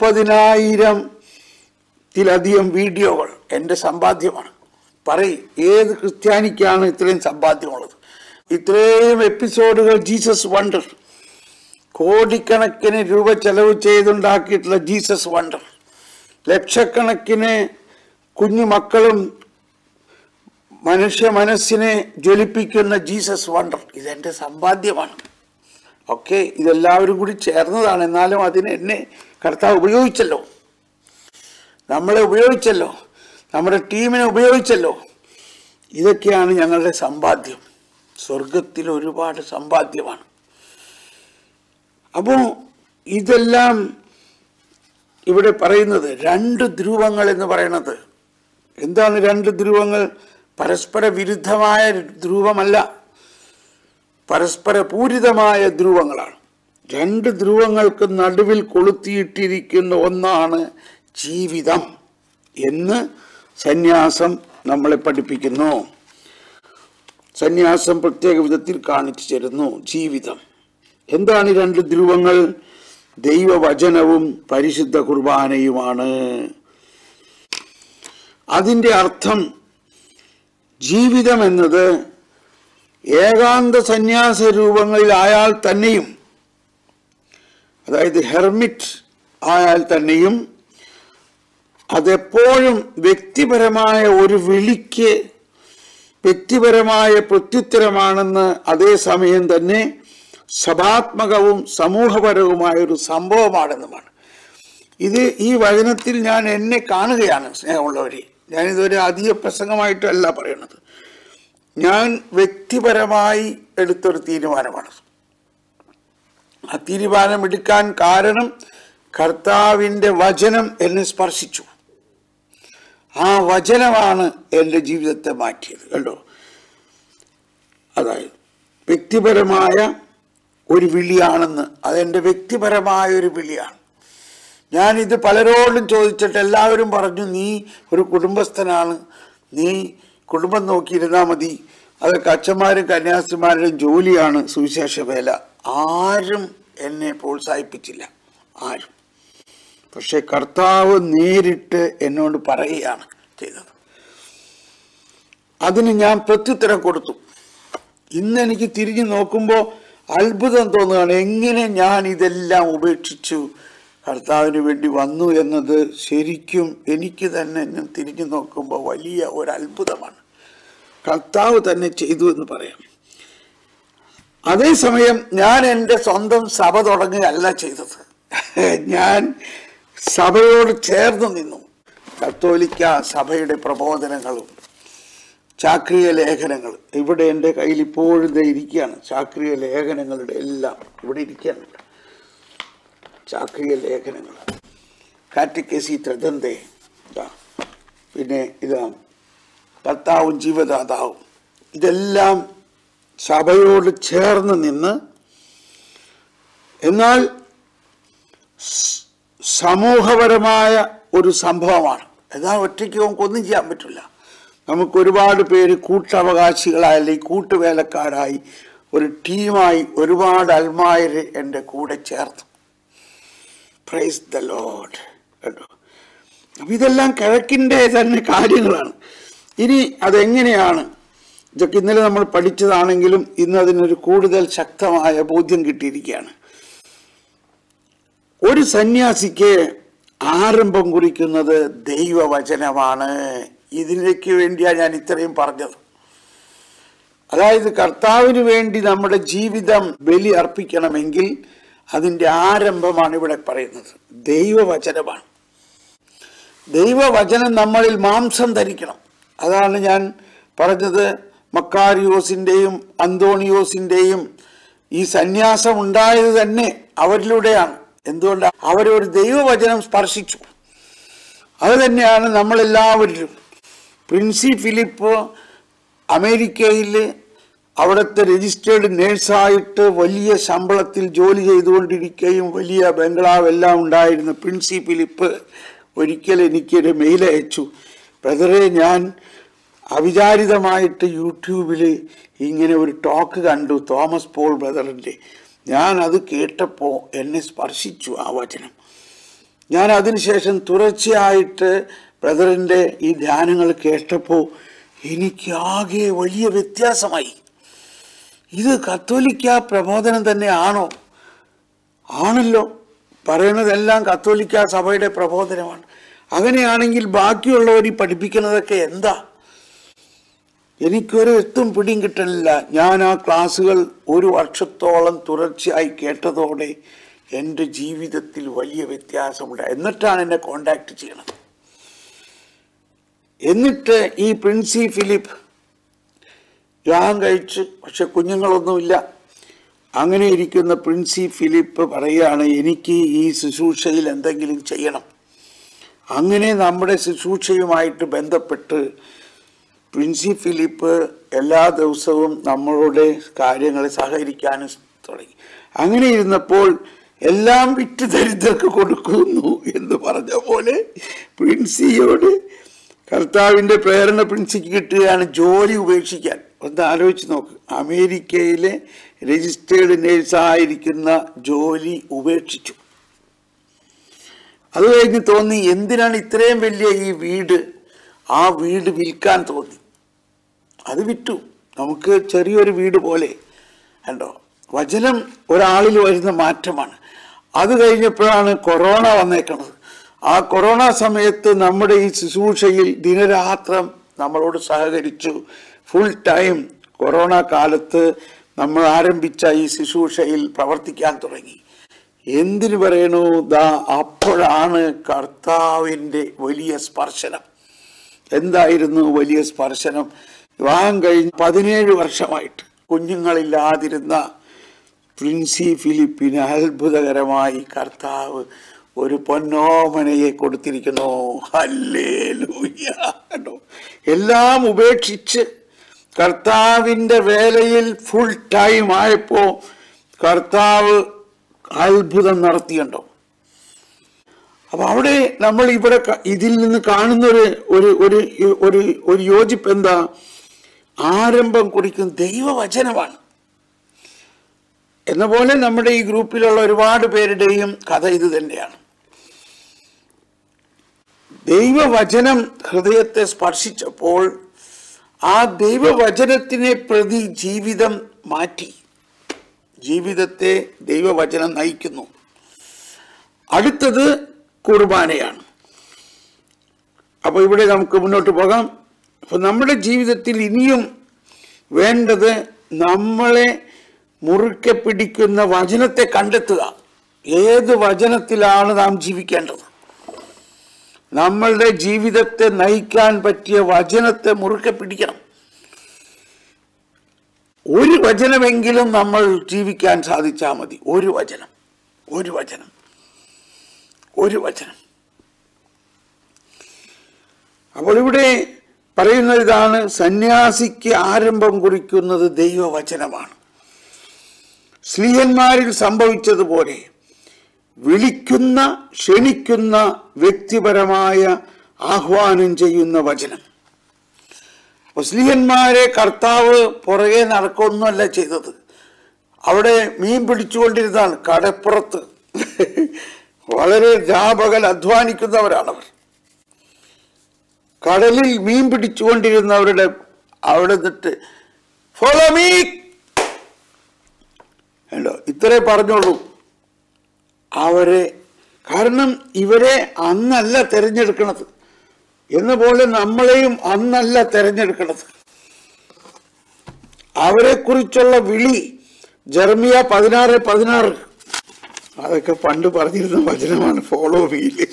മുപ്പതിനായിരത്തിലധികം വീഡിയോകൾ എൻ്റെ സമ്പാദ്യമാണ് പറയ് ഏത് ക്രിസ്ത്യാനിക്കാണ് ഇത്രയും സമ്പാദ്യമുള്ളത് ഇത്രയും എപ്പിസോഡുകൾ ജീസസ് വണ്ടർ കോടിക്കണക്കിന് രൂപ ചെലവ് ചെയ്തുണ്ടാക്കിയിട്ടുള്ള ജീസസ് വണ്ടർ ലക്ഷക്കണക്കിന് കുഞ്ഞു മക്കളും മനുഷ്യ മനസ്സിനെ ജ്വലിപ്പിക്കുന്ന ജീസസ് വണ്ടർ ഇതെൻ്റെ സമ്പാദ്യമാണ് ഒക്കെ ഇതെല്ലാവരും കൂടി ചേർന്നതാണ് എന്നാലും അതിന് എന്നെ കർത്താവ് ഉപയോഗിച്ചല്ലോ നമ്മളെ ഉപയോഗിച്ചല്ലോ നമ്മുടെ ടീമിനെ ഉപയോഗിച്ചല്ലോ ഇതൊക്കെയാണ് ഞങ്ങളുടെ സമ്പാദ്യം സ്വർഗത്തിൽ ഒരുപാട് സമ്പാദ്യമാണ് അപ്പോൾ ഇതെല്ലാം ഇവിടെ പറയുന്നത് രണ്ട് ധ്രുവങ്ങൾ എന്ന് പറയുന്നത് എന്താണ് രണ്ട് ധ്രുവങ്ങൾ പരസ്പര വിരുദ്ധമായ ധ്രുവമല്ല പരസ്പര പൂരിതമായ ധ്രുവങ്ങളാണ് രണ്ട് ധ്രുവങ്ങൾക്ക് നടുവിൽ കൊളുത്തിയിട്ടിരിക്കുന്ന ഒന്നാണ് ജീവിതം എന്ന് സന്യാസം നമ്മളെ പഠിപ്പിക്കുന്നു സന്യാസം പ്രത്യേക വിധത്തിൽ കാണിച്ചു തരുന്നു ജീവിതം എന്താണ് ഈ രണ്ട് ധ്രുവങ്ങൾ ദൈവവചനവും പരിശുദ്ധ കുർബാനയുമാണ് അതിൻ്റെ അർത്ഥം ജീവിതം എന്നത് ഏകാന്ത സന്യാസ രൂപങ്ങളിൽ ആയാൽ തന്നെയും അതായത് ഹെർമിറ്റ് ആയാൽ തന്നെയും അതെപ്പോഴും വ്യക്തിപരമായ ഒരു വിളിക്ക് വ്യക്തിപരമായ പ്രത്യുത്തരമാണെന്ന് അതേസമയം തന്നെ സഭാത്മകവും സമൂഹപരവുമായ ഒരു സംഭവമാണെന്നുമാണ് ഇത് ഈ വചനത്തിൽ ഞാൻ എന്നെ കാണുകയാണ് സ്നേഹമുള്ളവരെ ഞാനിതൊരു അധിക പ്രസംഗമായിട്ടല്ല പറയണത് ഞാൻ വ്യക്തിപരമായി എടുത്തൊരു തീരുമാനമാണ് ആ തീരുമാനം എടുക്കാൻ കാരണം കർത്താവിൻ്റെ വചനം എന്നെ സ്പർശിച്ചു ആ വചനമാണ് എൻ്റെ ജീവിതത്തെ മാറ്റിയത് കണ്ടോ അതായത് വ്യക്തിപരമായ ഒരു വിളിയാണെന്ന് അതെൻ്റെ വ്യക്തിപരമായ ഒരു വിളിയാണ് ഞാനിത് പലരോടും ചോദിച്ചിട്ട് എല്ലാവരും പറഞ്ഞു നീ ഒരു കുടുംബസ്ഥനാണ് നീ കുടുംബം നോക്കിയിരുന്നാൽ മതി അതൊക്കെ അച്ഛന്മാരും കന്യാസ്ത്രീമാരുടെയും ജോലിയാണ് സുവിശേഷ വേല ആരും എന്നെ പ്രോത്സാഹിപ്പിച്ചില്ല ആരും പക്ഷെ കർത്താവ് നേരിട്ട് എന്നോട് പറയുകയാണ് ചെയ്തത് അതിന് ഞാൻ പ്രത്യുത്തരം കൊടുത്തു ഇന്ന് എനിക്ക് തിരിഞ്ഞു നോക്കുമ്പോൾ അത്ഭുതം തോന്നുകയാണ് എങ്ങനെ ഞാൻ ഇതെല്ലാം ഉപേക്ഷിച്ചു കർത്താവിന് വേണ്ടി വന്നു എന്നത് ശരിക്കും എനിക്ക് തന്നെ ഞാൻ തിരിഞ്ഞു നോക്കുമ്പോൾ വലിയ ഒരു അത്ഭുതമാണ് കർത്താവ് തന്നെ ചെയ്തു എന്ന് പറയാം അതേസമയം ഞാൻ എൻ്റെ സ്വന്തം സഭ തുടങ്ങുകയല്ല ചെയ്തത് ഞാൻ സഭയോട് ചേർന്ന് നിന്നു കത്തോലിക്ക സഭയുടെ പ്രബോധനങ്ങളും ചാക്രിയ ലേഖനങ്ങൾ ഇവിടെ എൻ്റെ കയ്യിൽ ഇപ്പോഴും ദേ ഇരിക്കുകയാണ് ചാക്രിയ ലേഖനങ്ങളുടെ എല്ലാം ഇവിടെ ഇരിക്കുകയാണ് ചാക്രിയ ലേഖനങ്ങൾ കാറ്റിക്കസി ത്രദന്തേ ഇതാ പിന്നെ ഇതാ കർത്താവും ജീവദാതാവും ഇതെല്ലാം സഭയോട് ചേർന്ന് നിന്ന് എന്നാൽ സ് സമൂഹപരമായ ഒരു സംഭവമാണ് എന്നാൽ ഒറ്റയ്ക്ക് നമുക്കൊന്നും ചെയ്യാൻ പറ്റില്ല നമുക്ക് ഒരുപാട് പേര് കൂട്ടവകാശികളായി അല്ലെങ്കിൽ കൂട്ടുവേലക്കാരായി ഒരു ടീമായി ഒരുപാട് അൽമായര് എൻ്റെ കൂടെ ചേർത്തു പ്രൈസ് ദ ലോഡ് കേട്ടോ അപ്പം ഇതെല്ലാം കിഴക്കിൻ്റെ തന്നെ കാര്യങ്ങളാണ് ഇനി അതെങ്ങനെയാണ് ഇതൊക്കെ ഇന്നലെ നമ്മൾ പഠിച്ചതാണെങ്കിലും ഇന്ന് അതിനൊരു കൂടുതൽ ശക്തമായ ബോധ്യം കിട്ടിയിരിക്കുകയാണ് ഒരു സന്യാസിക്ക് ആരംഭം കുറിക്കുന്നത് ദൈവവചനമാണ് ഇതിലേക്ക് വേണ്ടിയാണ് ഞാൻ ഇത്രയും പറഞ്ഞത് അതായത് കർത്താവിന് വേണ്ടി നമ്മുടെ ജീവിതം ബലി അർപ്പിക്കണമെങ്കിൽ അതിൻ്റെ ആരംഭമാണ് ഇവിടെ പറയുന്നത് ദൈവവചനമാണ് ദൈവവചനം നമ്മളിൽ മാംസം ധരിക്കണം അതാണ് ഞാൻ പറഞ്ഞത് മക്കാരിയോസിൻ്റെയും അന്തോണിയോസിൻ്റെയും ഈ സന്യാസം ഉണ്ടായത് തന്നെ അവരിലൂടെയാണ് എന്തുകൊണ്ട് അവരൊരു ദൈവവചനം സ്പർശിച്ചു അത് തന്നെയാണ് നമ്മളെല്ലാവരും പ്രിൻസി ഫിലിപ്പ് അമേരിക്കയിൽ അവിടുത്തെ രജിസ്റ്റേർഡ് നേഴ്സായിട്ട് വലിയ ശമ്പളത്തിൽ ജോലി ചെയ്തുകൊണ്ടിരിക്കുകയും വലിയ ബംഗ്ലാവ് എല്ലാം ഉണ്ടായിരുന്ന പ്രിൻസി ഫിലിപ്പ് ഒരിക്കൽ എനിക്കൊരു മെയിൽ അയച്ചു ബ്രദറെ ഞാൻ അവിചാരിതമായിട്ട് യൂട്യൂബിൽ ഇങ്ങനെ ഒരു ടോക്ക് കണ്ടു തോമസ് പോൾ ബ്രദറിൻ്റെ ഞാൻ അത് കേട്ടപ്പോൾ എന്നെ സ്പർശിച്ചു ആ വചനം ഞാൻ അതിനുശേഷം തുടർച്ചയായിട്ട് ബ്രദറിൻ്റെ ഈ ധ്യാനങ്ങൾ കേട്ടപ്പോൾ എനിക്ക് ആകെ വലിയ വ്യത്യാസമായി ഇത് കത്തോലിക്ക പ്രബോധനം തന്നെ ആണോ ആണല്ലോ പറയണതെല്ലാം കത്തോലിക്ക സഭയുടെ പ്രബോധനമാണ് അങ്ങനെയാണെങ്കിൽ ബാക്കിയുള്ളവർ ഈ പഠിപ്പിക്കുന്നതൊക്കെ എന്താ എനിക്കൊരു എത്തും പിടിയും കിട്ടണില്ല ഞാൻ ആ ക്ലാസ്സുകൾ ഒരു വർഷത്തോളം തുടർച്ചയായി കേട്ടതോടെ എൻ്റെ ജീവിതത്തിൽ വലിയ വ്യത്യാസമുണ്ട് എന്നിട്ടാണ് എന്നെ കോണ്ടാക്ട് ചെയ്യണത് എന്നിട്ട് ഈ പ്രിൻസി ഫിലിപ്പ് വിവാഹം കഴിച്ച് പക്ഷെ കുഞ്ഞുങ്ങളൊന്നുമില്ല അങ്ങനെ ഇരിക്കുന്ന പ്രിൻസി ഫിലിപ്പ് പറയുകയാണ് എനിക്ക് ഈ ശുശ്രൂഷയിൽ എന്തെങ്കിലും ചെയ്യണം അങ്ങനെ നമ്മുടെ ശുശ്രൂഷയുമായിട്ട് ബന്ധപ്പെട്ട് പ്രിൻസി ഫിലിപ്പ് എല്ലാ ദിവസവും നമ്മളുടെ കാര്യങ്ങളെ സഹകരിക്കാനും തുടങ്ങി അങ്ങനെ ഇരുന്നപ്പോൾ എല്ലാം വിറ്റ് ദരിദ്രർക്ക് കൊടുക്കുന്നു എന്ന് പറഞ്ഞ പോലെ പ്രിൻസിയോട് കർത്താവിൻ്റെ പ്രേരണ പ്രിൻസിക്ക് കിട്ടുകയാണ് ജോലി ഉപേക്ഷിക്കാൻ ഒന്ന് ആലോചിച്ച് നോക്ക് അമേരിക്കയിലെ രജിസ്റ്റേർഡ് നേഴ്സായിരിക്കുന്ന ജോലി ഉപേക്ഷിച്ചു അത് കഴിഞ്ഞ് തോന്നി എന്തിനാണ് ഇത്രയും വലിയ ഈ വീട് ആ വീട് വിൽക്കാൻ തോന്നി അത് വിറ്റു നമുക്ക് ചെറിയൊരു വീട് പോലെ കണ്ടോ വചനം ഒരാളിൽ വരുന്ന മാറ്റമാണ് അത് കഴിഞ്ഞപ്പോഴാണ് കൊറോണ വന്നേക്കണത് ആ കൊറോണ സമയത്ത് നമ്മുടെ ഈ ശുശ്രൂഷയിൽ ദിനരാത്രം നമ്മളോട് സഹകരിച്ചു ഫുൾ ടൈം കൊറോണ കാലത്ത് നമ്മൾ ആരംഭിച്ച ഈ ശുശ്രൂഷയിൽ പ്രവർത്തിക്കാൻ തുടങ്ങി എന്തിനു പറയണു ദാ അപ്പോഴാണ് കർത്താവിൻ്റെ വലിയ സ്പർശനം എന്തായിരുന്നു വലിയ സ്പർശനം വിവാഹം കഴിഞ്ഞ് പതിനേഴ് വർഷമായിട്ട് കുഞ്ഞുങ്ങളില്ലാതിരുന്ന പ്രിൻസി ഫിലിപ്പിന് അത്ഭുതകരമായി കർത്താവ് ഒരു പൊന്നോമനയെ കൊടുത്തിരിക്കുന്നു ഹല്ലേലൂയ കണ്ടോ എല്ലാം ഉപേക്ഷിച്ച് കർത്താവിൻ്റെ വേലയിൽ ഫുൾ ടൈം ആയപ്പോൾ കർത്താവ് അത്ഭുതം നടത്തിയുണ്ടോ അപ്പൊ അവിടെ നമ്മൾ ഇവിടെ ക- ഇതിൽ നിന്ന് കാണുന്ന ഒരു ഒരു ഒരു ഒരു ഒരു യോജിപ്പ് എന്താ ആരംഭം കുറിക്കുന്ന ദൈവവചനമാണ് എന്ന പോലെ നമ്മുടെ ഈ ഗ്രൂപ്പിലുള്ള ഒരുപാട് പേരുടെയും കഥ ഇത് തന്നെയാണ് ദൈവവചനം ഹൃദയത്തെ സ്പർശിച്ചപ്പോൾ ആ ദൈവവചനത്തിനെ പ്രതി ജീവിതം മാറ്റി ജീവിതത്തെ ദൈവവചനം നയിക്കുന്നു അടുത്തത് കുർബാനയാണ് അപ്പോൾ ഇവിടെ നമുക്ക് മുന്നോട്ട് പോകാം അപ്പോൾ നമ്മുടെ ജീവിതത്തിൽ ഇനിയും വേണ്ടത് നമ്മളെ മുറുക്കെ പിടിക്കുന്ന വചനത്തെ കണ്ടെത്തുക ഏത് വചനത്തിലാണ് നാം ജീവിക്കേണ്ടത് നമ്മളുടെ ജീവിതത്തെ നയിക്കാൻ പറ്റിയ വചനത്തെ മുറുക്കെ പിടിക്കണം ഒരു വചനമെങ്കിലും നമ്മൾ ജീവിക്കാൻ സാധിച്ചാൽ മതി ഒരു വചനം ഒരു വചനം ഒരു വചനം അപ്പോൾ ഇവിടെ പറയുന്ന ഇതാണ് സന്യാസിക്ക് ആരംഭം കുറിക്കുന്നത് ദൈവവചനമാണ് സ്ത്രീയന്മാരിൽ സംഭവിച്ചതുപോലെ വിളിക്കുന്ന ക്ഷണിക്കുന്ന വ്യക്തിപരമായ ആഹ്വാനം ചെയ്യുന്ന വചനം അപ്പോൾ സ്ത്രീയന്മാരെ കർത്താവ് പുറകെ നടക്കൊന്നുമല്ല ചെയ്തത് അവിടെ മീൻ പിടിച്ചുകൊണ്ടിരുന്നതാണ് കടപ്പുറത്ത് വളരെ രാപകൽ അധ്വാനിക്കുന്നവരാണവർ കടലിൽ മീൻ പിടിച്ചുകൊണ്ടിരുന്നവരുടെ അവിടെ നിന്നിട്ട് ഫോളോ മീ ഉണ്ടോ ഇത്രേ പറഞ്ഞോളൂ അവരെ കാരണം ഇവരെ അന്നല്ല തിരഞ്ഞെടുക്കണത് എന്ന പോലെ നമ്മളെയും അന്നല്ല തിരഞ്ഞെടുക്കണത് അവരെ കുറിച്ചുള്ള വിളി ജർമിയ പതിനാറ് പതിനാറ് അതൊക്കെ പണ്ട് പറഞ്ഞിരുന്ന വചനമാണ് follow we'll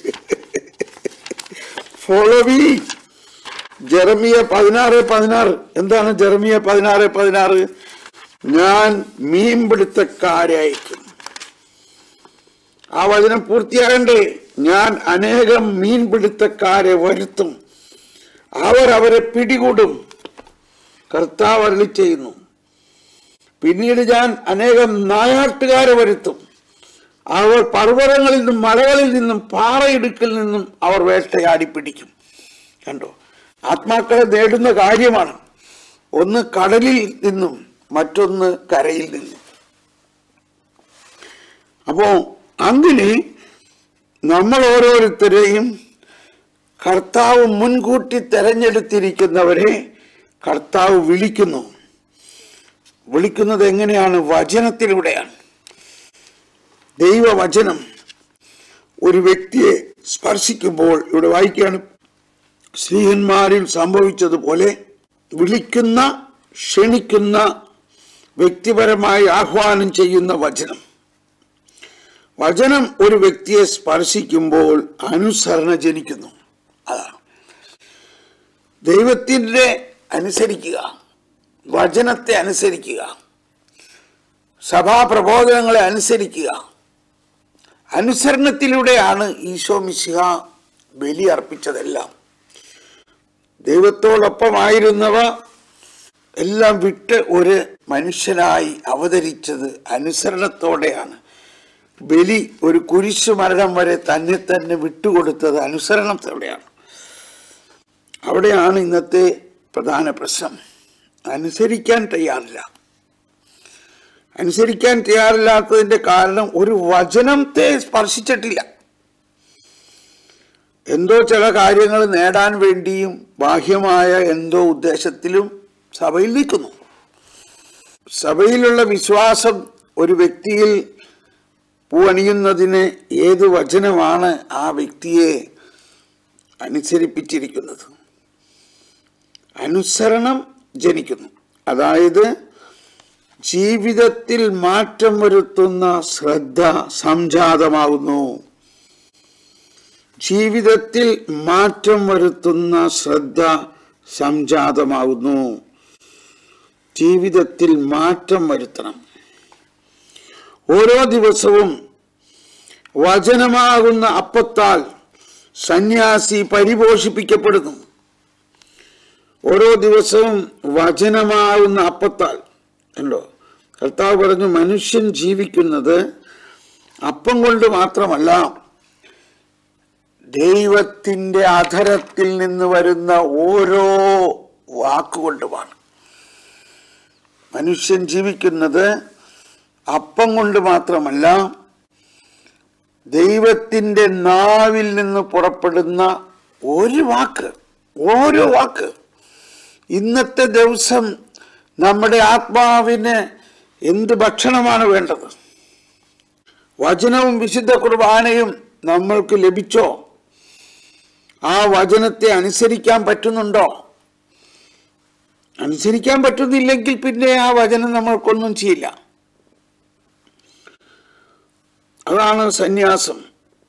follow we Jeremiah പതിനാറ് പതിനാറ് എന്താണ് ജെറമിയ പതിനാറ് പതിനാറ് ഞാൻ മീൻപിടുത്തക്കാരെ അയക്കും ആ വചനം പൂർത്തിയാകണ്ടേ ഞാൻ അനേകം മീൻപിടുത്തക്കാരെ വരുത്തും അവർ അവരെ പിടികൂടും കർത്താവ് അരളി ചെയ്യുന്നു പിന്നീട് ഞാൻ അനേകം നായാട്ടുകാരെ വരുത്തും അവർ പർവ്വതങ്ങളിൽ നിന്നും മലകളിൽ നിന്നും പാറയിടുക്കിൽ നിന്നും അവർ വേട്ടയാടി പിടിക്കും കണ്ടോ ആത്മാക്കളെ നേടുന്ന കാര്യമാണ് ഒന്ന് കടലിൽ നിന്നും മറ്റൊന്ന് കരയിൽ നിന്നും അപ്പോ അങ്ങനെ നമ്മൾ ഓരോരുത്തരെയും കർത്താവ് മുൻകൂട്ടി തെരഞ്ഞെടുത്തിരിക്കുന്നവരെ കർത്താവ് വിളിക്കുന്നു വിളിക്കുന്നത് എങ്ങനെയാണ് വചനത്തിലൂടെയാണ് ദൈവവചനം ഒരു വ്യക്തിയെ സ്പർശിക്കുമ്പോൾ ഇവിടെ വായിക്കുകയാണ് സ്ത്രീഹന്മാരിൽ സംഭവിച്ചതുപോലെ വിളിക്കുന്ന ക്ഷണിക്കുന്ന വ്യക്തിപരമായി ആഹ്വാനം ചെയ്യുന്ന വചനം വചനം ഒരു വ്യക്തിയെ സ്പർശിക്കുമ്പോൾ അനുസരണ ജനിക്കുന്നു അതാണ് ദൈവത്തിൻ്റെ അനുസരിക്കുക വചനത്തെ അനുസരിക്കുക സഭാപ്രബോധനങ്ങളെ അനുസരിക്കുക അനുസരണത്തിലൂടെയാണ് ഈശോ മിശിഹ ബലി അർപ്പിച്ചതെല്ലാം ദൈവത്തോടൊപ്പമായിരുന്നവ എല്ലാം വിട്ട് ഒരു മനുഷ്യനായി അവതരിച്ചത് അനുസരണത്തോടെയാണ് ബലി ഒരു കുരിശു മരണം വരെ തന്നെ തന്നെ വിട്ടുകൊടുത്തത് അനുസരണത്തോടെയാണ് അവിടെയാണ് ഇന്നത്തെ പ്രധാന പ്രശ്നം അനുസരിക്കാൻ തയ്യാറില്ല അനുസരിക്കാൻ തയ്യാറില്ലാത്തതിന്റെ കാരണം ഒരു വചനത്തെ സ്പർശിച്ചിട്ടില്ല എന്തോ ചില കാര്യങ്ങൾ നേടാൻ വേണ്ടിയും ബാഹ്യമായ എന്തോ ഉദ്ദേശത്തിലും സഭയിൽ നിൽക്കുന്നു സഭയിലുള്ള വിശ്വാസം ഒരു വ്യക്തിയിൽ പൂവണിയുന്നതിന് ഏത് വചനമാണ് ആ വ്യക്തിയെ അനുസരിപ്പിച്ചിരിക്കുന്നത് അനുസരണം ജനിക്കുന്നു അതായത് ജീവിതത്തിൽ മാറ്റം വരുത്തുന്ന ശ്രദ്ധ സംജാതമാകുന്നു ജീവിതത്തിൽ മാറ്റം വരുത്തുന്ന ശ്രദ്ധ സംജാതമാകുന്നു ജീവിതത്തിൽ മാറ്റം വരുത്തണം ഓരോ ദിവസവും വചനമാകുന്ന അപ്പത്താൽ സന്യാസി പരിപോഷിപ്പിക്കപ്പെടുന്നു ഓരോ ദിവസവും വചനമാകുന്ന അപ്പത്താൽ അല്ലോ കർത്താവ് പറഞ്ഞു മനുഷ്യൻ ജീവിക്കുന്നത് അപ്പം കൊണ്ട് മാത്രമല്ല ദൈവത്തിൻ്റെ അധരത്തിൽ നിന്ന് വരുന്ന ഓരോ വാക്കുകൊണ്ടുമാണ് മനുഷ്യൻ ജീവിക്കുന്നത് അപ്പം കൊണ്ട് മാത്രമല്ല ദൈവത്തിൻ്റെ നാവിൽ നിന്ന് പുറപ്പെടുന്ന ഒരു വാക്ക് ഓരോ വാക്ക് ഇന്നത്തെ ദിവസം നമ്മുടെ ആത്മാവിന് എന്ത് ഭക്ഷണമാണ് വേണ്ടത് വചനവും വിശുദ്ധ കുർബാനയും നമ്മൾക്ക് ലഭിച്ചോ ആ വചനത്തെ അനുസരിക്കാൻ പറ്റുന്നുണ്ടോ അനുസരിക്കാൻ പറ്റുന്നില്ലെങ്കിൽ പിന്നെ ആ വചനം നമ്മൾക്കൊന്നും ചെയ്യില്ല അതാണ് സന്യാസം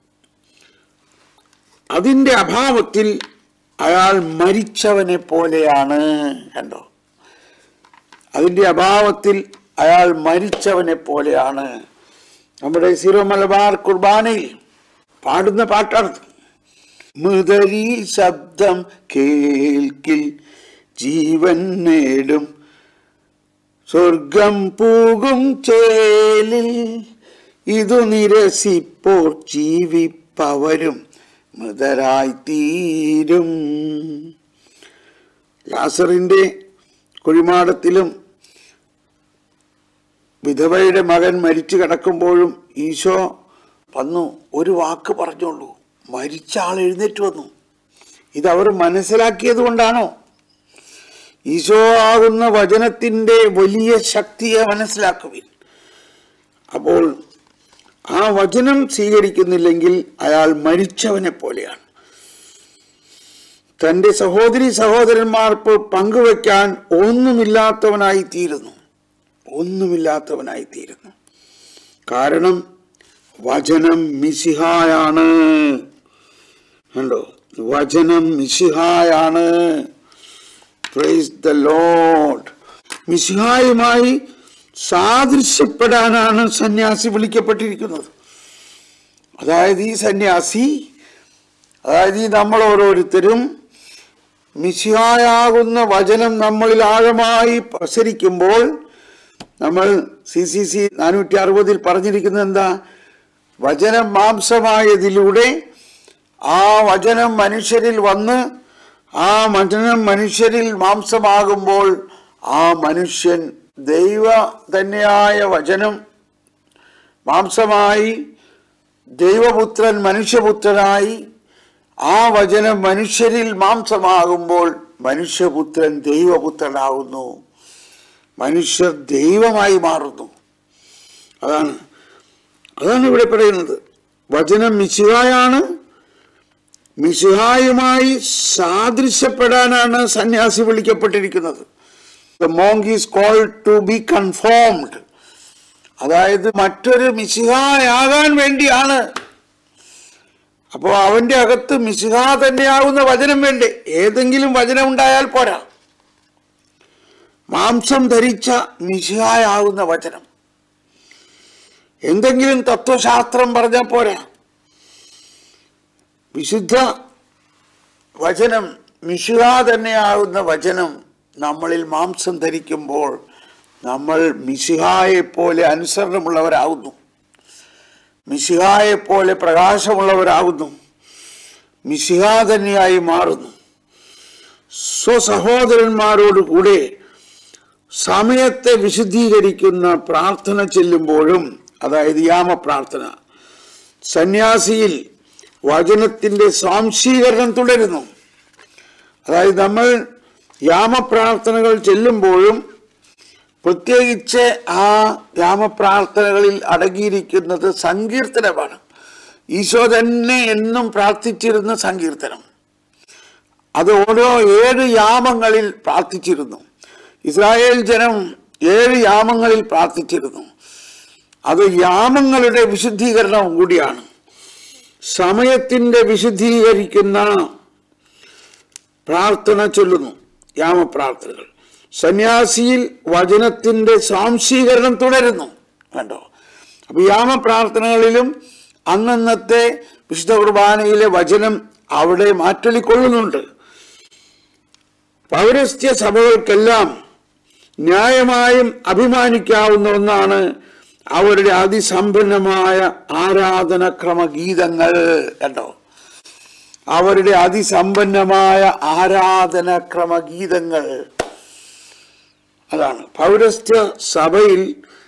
അതിൻ്റെ അഭാവത്തിൽ അയാൾ മരിച്ചവനെ പോലെയാണ് കണ്ടോ അതിൻ്റെ അഭാവത്തിൽ അയാൾ മരിച്ചവനെ പോലെയാണ് നമ്മുടെ സിറോ മലബാർ കുർബാനയിൽ പാടുന്ന പാട്ടാണത് മുതരി ശബ്ദം കേൾക്കിൽ ജീവൻ നേടും സ്വർഗം പൂകും ചേലിൽ ഇതു നിരസിപ്പോൾ ജീവിപ്പവരും മൃതരായി തീരും ലാസറിന്റെ കുഴിമാടത്തിലും വിധവയുടെ മകൻ മരിച്ചു കിടക്കുമ്പോഴും ഈശോ വന്നു ഒരു വാക്ക് പറഞ്ഞോളൂ മരിച്ച ആൾ എഴുന്നേറ്റ് വന്നു ഇതവർ മനസ്സിലാക്കിയത് കൊണ്ടാണോ ഈശോ ആകുന്ന വചനത്തിൻ്റെ വലിയ ശക്തിയെ മനസ്സിലാക്കുവിൻ അപ്പോൾ ആ വചനം സ്വീകരിക്കുന്നില്ലെങ്കിൽ അയാൾ മരിച്ചവനെ പോലെയാണ് തൻ്റെ സഹോദരി സഹോദരന്മാർക്ക് പങ്കുവയ്ക്കാൻ ഒന്നുമില്ലാത്തവനായി തീരുന്നു ഒന്നുമില്ലാത്തവനായി തീരുന്നു കാരണം വചനം മിശിഹായാണ് കണ്ടോ വചനം മിശിഹായാണ് പ്രൈസ് ദ ലോഡ് മിശിഹായുമായി സാദൃശ്യപ്പെടാനാണ് സന്യാസി വിളിക്കപ്പെട്ടിരിക്കുന്നത് അതായത് ഈ സന്യാസി അതായത് ഈ നമ്മൾ ഓരോരുത്തരും മിശിഹായാകുന്ന വചനം നമ്മളിൽ ആഴമായി പ്രസരിക്കുമ്പോൾ നമ്മൾ സി സി സി നാനൂറ്റി അറുപതിൽ പറഞ്ഞിരിക്കുന്നത് എന്താ വചനം മാംസമായതിലൂടെ ആ വചനം മനുഷ്യരിൽ വന്ന് ആ വചനം മനുഷ്യരിൽ മാംസമാകുമ്പോൾ ആ മനുഷ്യൻ ദൈവ തന്നെയായ വചനം മാംസമായി ദൈവപുത്രൻ മനുഷ്യപുത്രനായി ആ വചനം മനുഷ്യരിൽ മാംസമാകുമ്പോൾ മനുഷ്യപുത്രൻ ദൈവപുത്രനാകുന്നു മനുഷ്യർ ദൈവമായി മാറുന്നു അതാണ് അതാണ് ഇവിടെ പറയുന്നത് വചനം മിശിഹായാണ് മിശിഹായുമായി സാദൃശ്യപ്പെടാനാണ് സന്യാസി വിളിക്കപ്പെട്ടിരിക്കുന്നത് the monk is called to be conformed അതായത് മറ്റൊരു മിശിഹായാകാൻ വേണ്ടിയാണ് അപ്പോൾ അവന്റെ അകത്ത് മിശിഹ തന്നെയാവുന്ന വചനം വേണ്ടേ ഏതെങ്കിലും വചനം ഉണ്ടായാൽ പോരാ മാംസം ധരിച്ച മിശിഹായാവുന്ന വചനം എന്തെങ്കിലും തത്വശാസ്ത്രം പറഞ്ഞാൽ പോരാ വിശുദ്ധ വചനം മിശുഹ തന്നെയാകുന്ന വചനം നമ്മളിൽ മാംസം ധരിക്കുമ്പോൾ നമ്മൾ മിശിഹായെ പോലെ അനുസരണമുള്ളവരാകുന്നു മിശിഹായെ പോലെ പ്രകാശമുള്ളവരാകുന്നു മിശിഹ തന്നെയായി മാറുന്നു സ്വസഹോദരന്മാരോട് കൂടെ സമയത്തെ വിശുദ്ധീകരിക്കുന്ന പ്രാർത്ഥന ചെല്ലുമ്പോഴും അതായത് യാമ പ്രാർത്ഥന സന്യാസിയിൽ വചനത്തിന്റെ സ്വാംശീകരണം തുടരുന്നു അതായത് നമ്മൾ യാമപ്രാർത്ഥനകൾ ചെല്ലുമ്പോഴും പ്രത്യേകിച്ച് ആ യാമപ്രാർത്ഥനകളിൽ അടങ്ങിയിരിക്കുന്നത് സങ്കീർത്തനമാണ് ഈശോ തന്നെ എന്നും പ്രാർത്ഥിച്ചിരുന്ന സങ്കീർത്തനം അത് ഓരോ ഏഴ് യാമങ്ങളിൽ പ്രാർത്ഥിച്ചിരുന്നു ഇസ്രായേൽ ജനം ഏഴ് യാമങ്ങളിൽ പ്രാർത്ഥിച്ചിരുന്നു അത് യാമങ്ങളുടെ വിശുദ്ധീകരണം കൂടിയാണ് സമയത്തിന്റെ വിശുദ്ധീകരിക്കുന്ന പ്രാർത്ഥന ചൊല്ലുന്നു യാമപ്രാർത്ഥനകൾ സന്യാസിയിൽ വചനത്തിന്റെ സ്വാംശീകരണം തുടരുന്നു കണ്ടോ അപ്പൊ യാമപ്രാർത്ഥനകളിലും അന്നന്നത്തെ വിശുദ്ധ കുർബാനയിലെ വചനം അവിടെ മാറ്റൊലിക്കൊള്ളുന്നുണ്ട് പൗരസ്ത്യ സഭകൾക്കെല്ലാം ന്യായമായും അഭിമാനിക്കാവുന്ന ഒന്നാണ് അവരുടെ അതിസമ്പന്നമായ ആരാധനക്രമ ഗീതങ്ങൾ കണ്ടോ അവരുടെ അതിസമ്പന്നമായ ആരാധനക്രമ ഗീതങ്ങൾ അതാണ് പൗരസ്ത്യ സഭയിൽ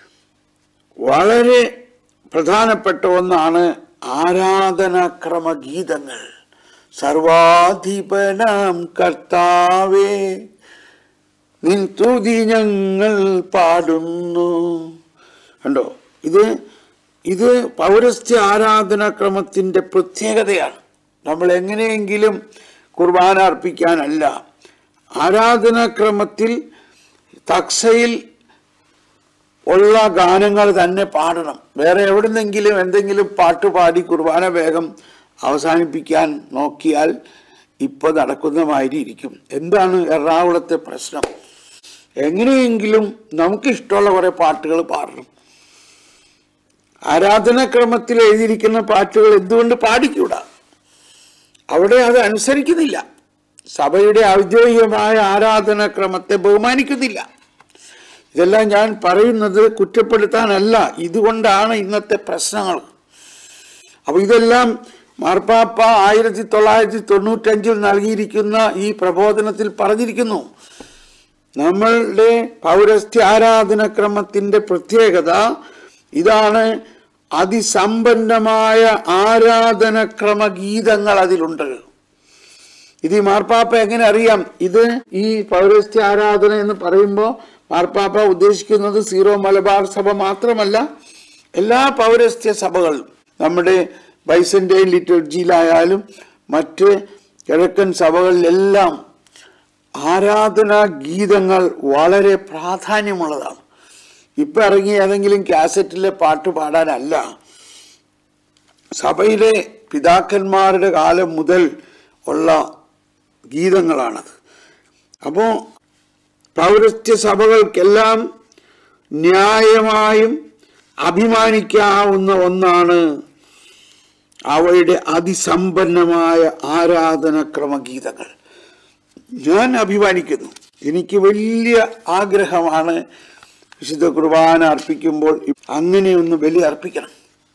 വളരെ പ്രധാനപ്പെട്ട ഒന്നാണ് ആരാധനാക്രമ ഗീതങ്ങൾ സർവാധിപനാം കർത്താവേ നിൻ തുതി ഞങ്ങൾ പാടുന്നു കണ്ടോ ഇത് ഇത് പൗരസ്ത്യ ആരാധനാക്രമത്തിന്റെ പ്രത്യേകതയാണ് നമ്മൾ എങ്ങനെയെങ്കിലും കുർബാന അർപ്പിക്കാനല്ല ആരാധനാക്രമത്തിൽ തക്സയിൽ ഉള്ള ഗാനങ്ങൾ തന്നെ പാടണം വേറെ എവിടുന്നെങ്കിലും എന്തെങ്കിലും പാട്ട് പാടി കുർബാന വേഗം അവസാനിപ്പിക്കാൻ നോക്കിയാൽ ഇപ്പൊ നടക്കുന്ന മാതിരി ഇരിക്കും എന്താണ് എറണാകുളത്തെ പ്രശ്നം എങ്ങനെയെങ്കിലും നമുക്ക് ഇഷ്ടമുള്ള കുറെ പാട്ടുകൾ പാടണം ആരാധനാക്രമത്തിൽ എഴുതിയിരിക്കുന്ന പാട്ടുകൾ എന്തുകൊണ്ട് പാടിക്കൂടാ അവിടെ അത് അനുസരിക്കുന്നില്ല സഭയുടെ ഔദ്യോഗികമായ ആരാധനാക്രമത്തെ ബഹുമാനിക്കുന്നില്ല ഇതെല്ലാം ഞാൻ പറയുന്നത് കുറ്റപ്പെടുത്താനല്ല ഇതുകൊണ്ടാണ് ഇന്നത്തെ പ്രശ്നങ്ങൾ അപ്പൊ ഇതെല്ലാം മാർപ്പാപ്പ ആയിരത്തി തൊള്ളായിരത്തി തൊണ്ണൂറ്റഞ്ചിൽ നൽകിയിരിക്കുന്ന ഈ പ്രബോധനത്തിൽ പറഞ്ഞിരിക്കുന്നു നമ്മളുടെ പൗരസ്ത്യ ആരാധനക്രമത്തിന്റെ പ്രത്യേകത ഇതാണ് അതിസമ്പന്നമായ ആരാധനക്രമ ഗീതങ്ങൾ അതിലുണ്ട് ഇത് ഈ മാർപ്പാപ്പ എങ്ങനെ അറിയാം ഇത് ഈ പൗരസ്ത്യ ആരാധന എന്ന് പറയുമ്പോൾ മാർപ്പാപ്പ ഉദ്ദേശിക്കുന്നത് സീറോ മലബാർ സഭ മാത്രമല്ല എല്ലാ പൗരസ്ത്യ സഭകളും നമ്മുടെ ബൈസന്റൈൻ ലിറ്റർജിയിലായാലും മറ്റ് കിഴക്കൻ സഭകളിലെല്ലാം ആരാധനാ ഗീതങ്ങൾ വളരെ പ്രാധാന്യമുള്ളതാണ് ഇപ്പൊ ഇറങ്ങിയ ഏതെങ്കിലും കാസറ്റിലെ പാട്ട് പാടാനല്ല സഭയിലെ പിതാക്കന്മാരുടെ കാലം മുതൽ ഉള്ള ഗീതങ്ങളാണത് അപ്പോൾ പൗരസ്ത്യ സഭകൾക്കെല്ലാം ന്യായമായും അഭിമാനിക്കാവുന്ന ഒന്നാണ് അവയുടെ അതിസമ്പന്നമായ ആരാധനക്രമ ഗീതങ്ങൾ ഞാൻ അഭിമാനിക്കുന്നു എനിക്ക് വലിയ ആഗ്രഹമാണ് വിശുദ്ധ കുർബാന അർപ്പിക്കുമ്പോൾ അങ്ങനെയൊന്ന് ബലി അർപ്പിക്കണം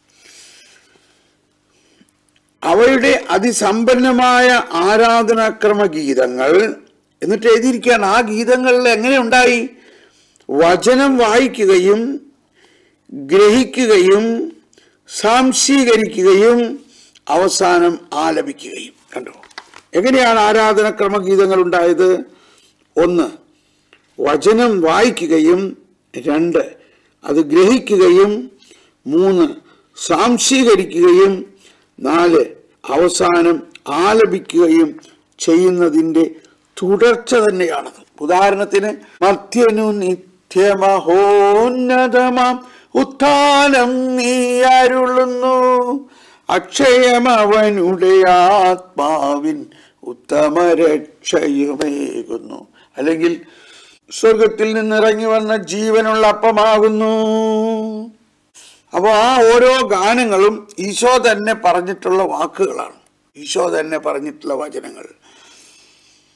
അവയുടെ അതിസമ്പന്നമായ ആരാധനാക്രമ ഗീതങ്ങൾ എന്നിട്ട് എഴുതിയിരിക്കുകയാണ് ആ ഗീതങ്ങളിൽ എങ്ങനെ ഉണ്ടായി വചനം വായിക്കുകയും ഗ്രഹിക്കുകയും സാംശീകരിക്കുകയും അവസാനം ആലപിക്കുകയും കണ്ടോ എങ്ങനെയാണ് ആരാധനക്രമ ഗീതങ്ങൾ ഉണ്ടായത് ഒന്ന് വചനം വായിക്കുകയും രണ്ട് അത് ഗ്രഹിക്കുകയും മൂന്ന് സാംശീകരിക്കുകയും നാല് അവസാനം ആലപിക്കുകയും ചെയ്യുന്നതിന്റെ തുടർച്ച തന്നെയാണത് ഉദാഹരണത്തിന് മധ്യനു നിത്യമഹോന്നതമാം ഉത്ഥാനം നീ അരുളുന്നു അക്ഷയമവനുടെ ആത്മാവിൻ ഉത്തമ രക്ഷയുമേകുന്നു അല്ലെങ്കിൽ സ്വർഗത്തിൽ നിന്നിറങ്ങി വന്ന ജീവനുള്ള അപ്പമാകുന്നു അപ്പോൾ ആ ഓരോ ഗാനങ്ങളും ഈശോ തന്നെ പറഞ്ഞിട്ടുള്ള വാക്കുകളാണ് ഈശോ തന്നെ പറഞ്ഞിട്ടുള്ള വചനങ്ങൾ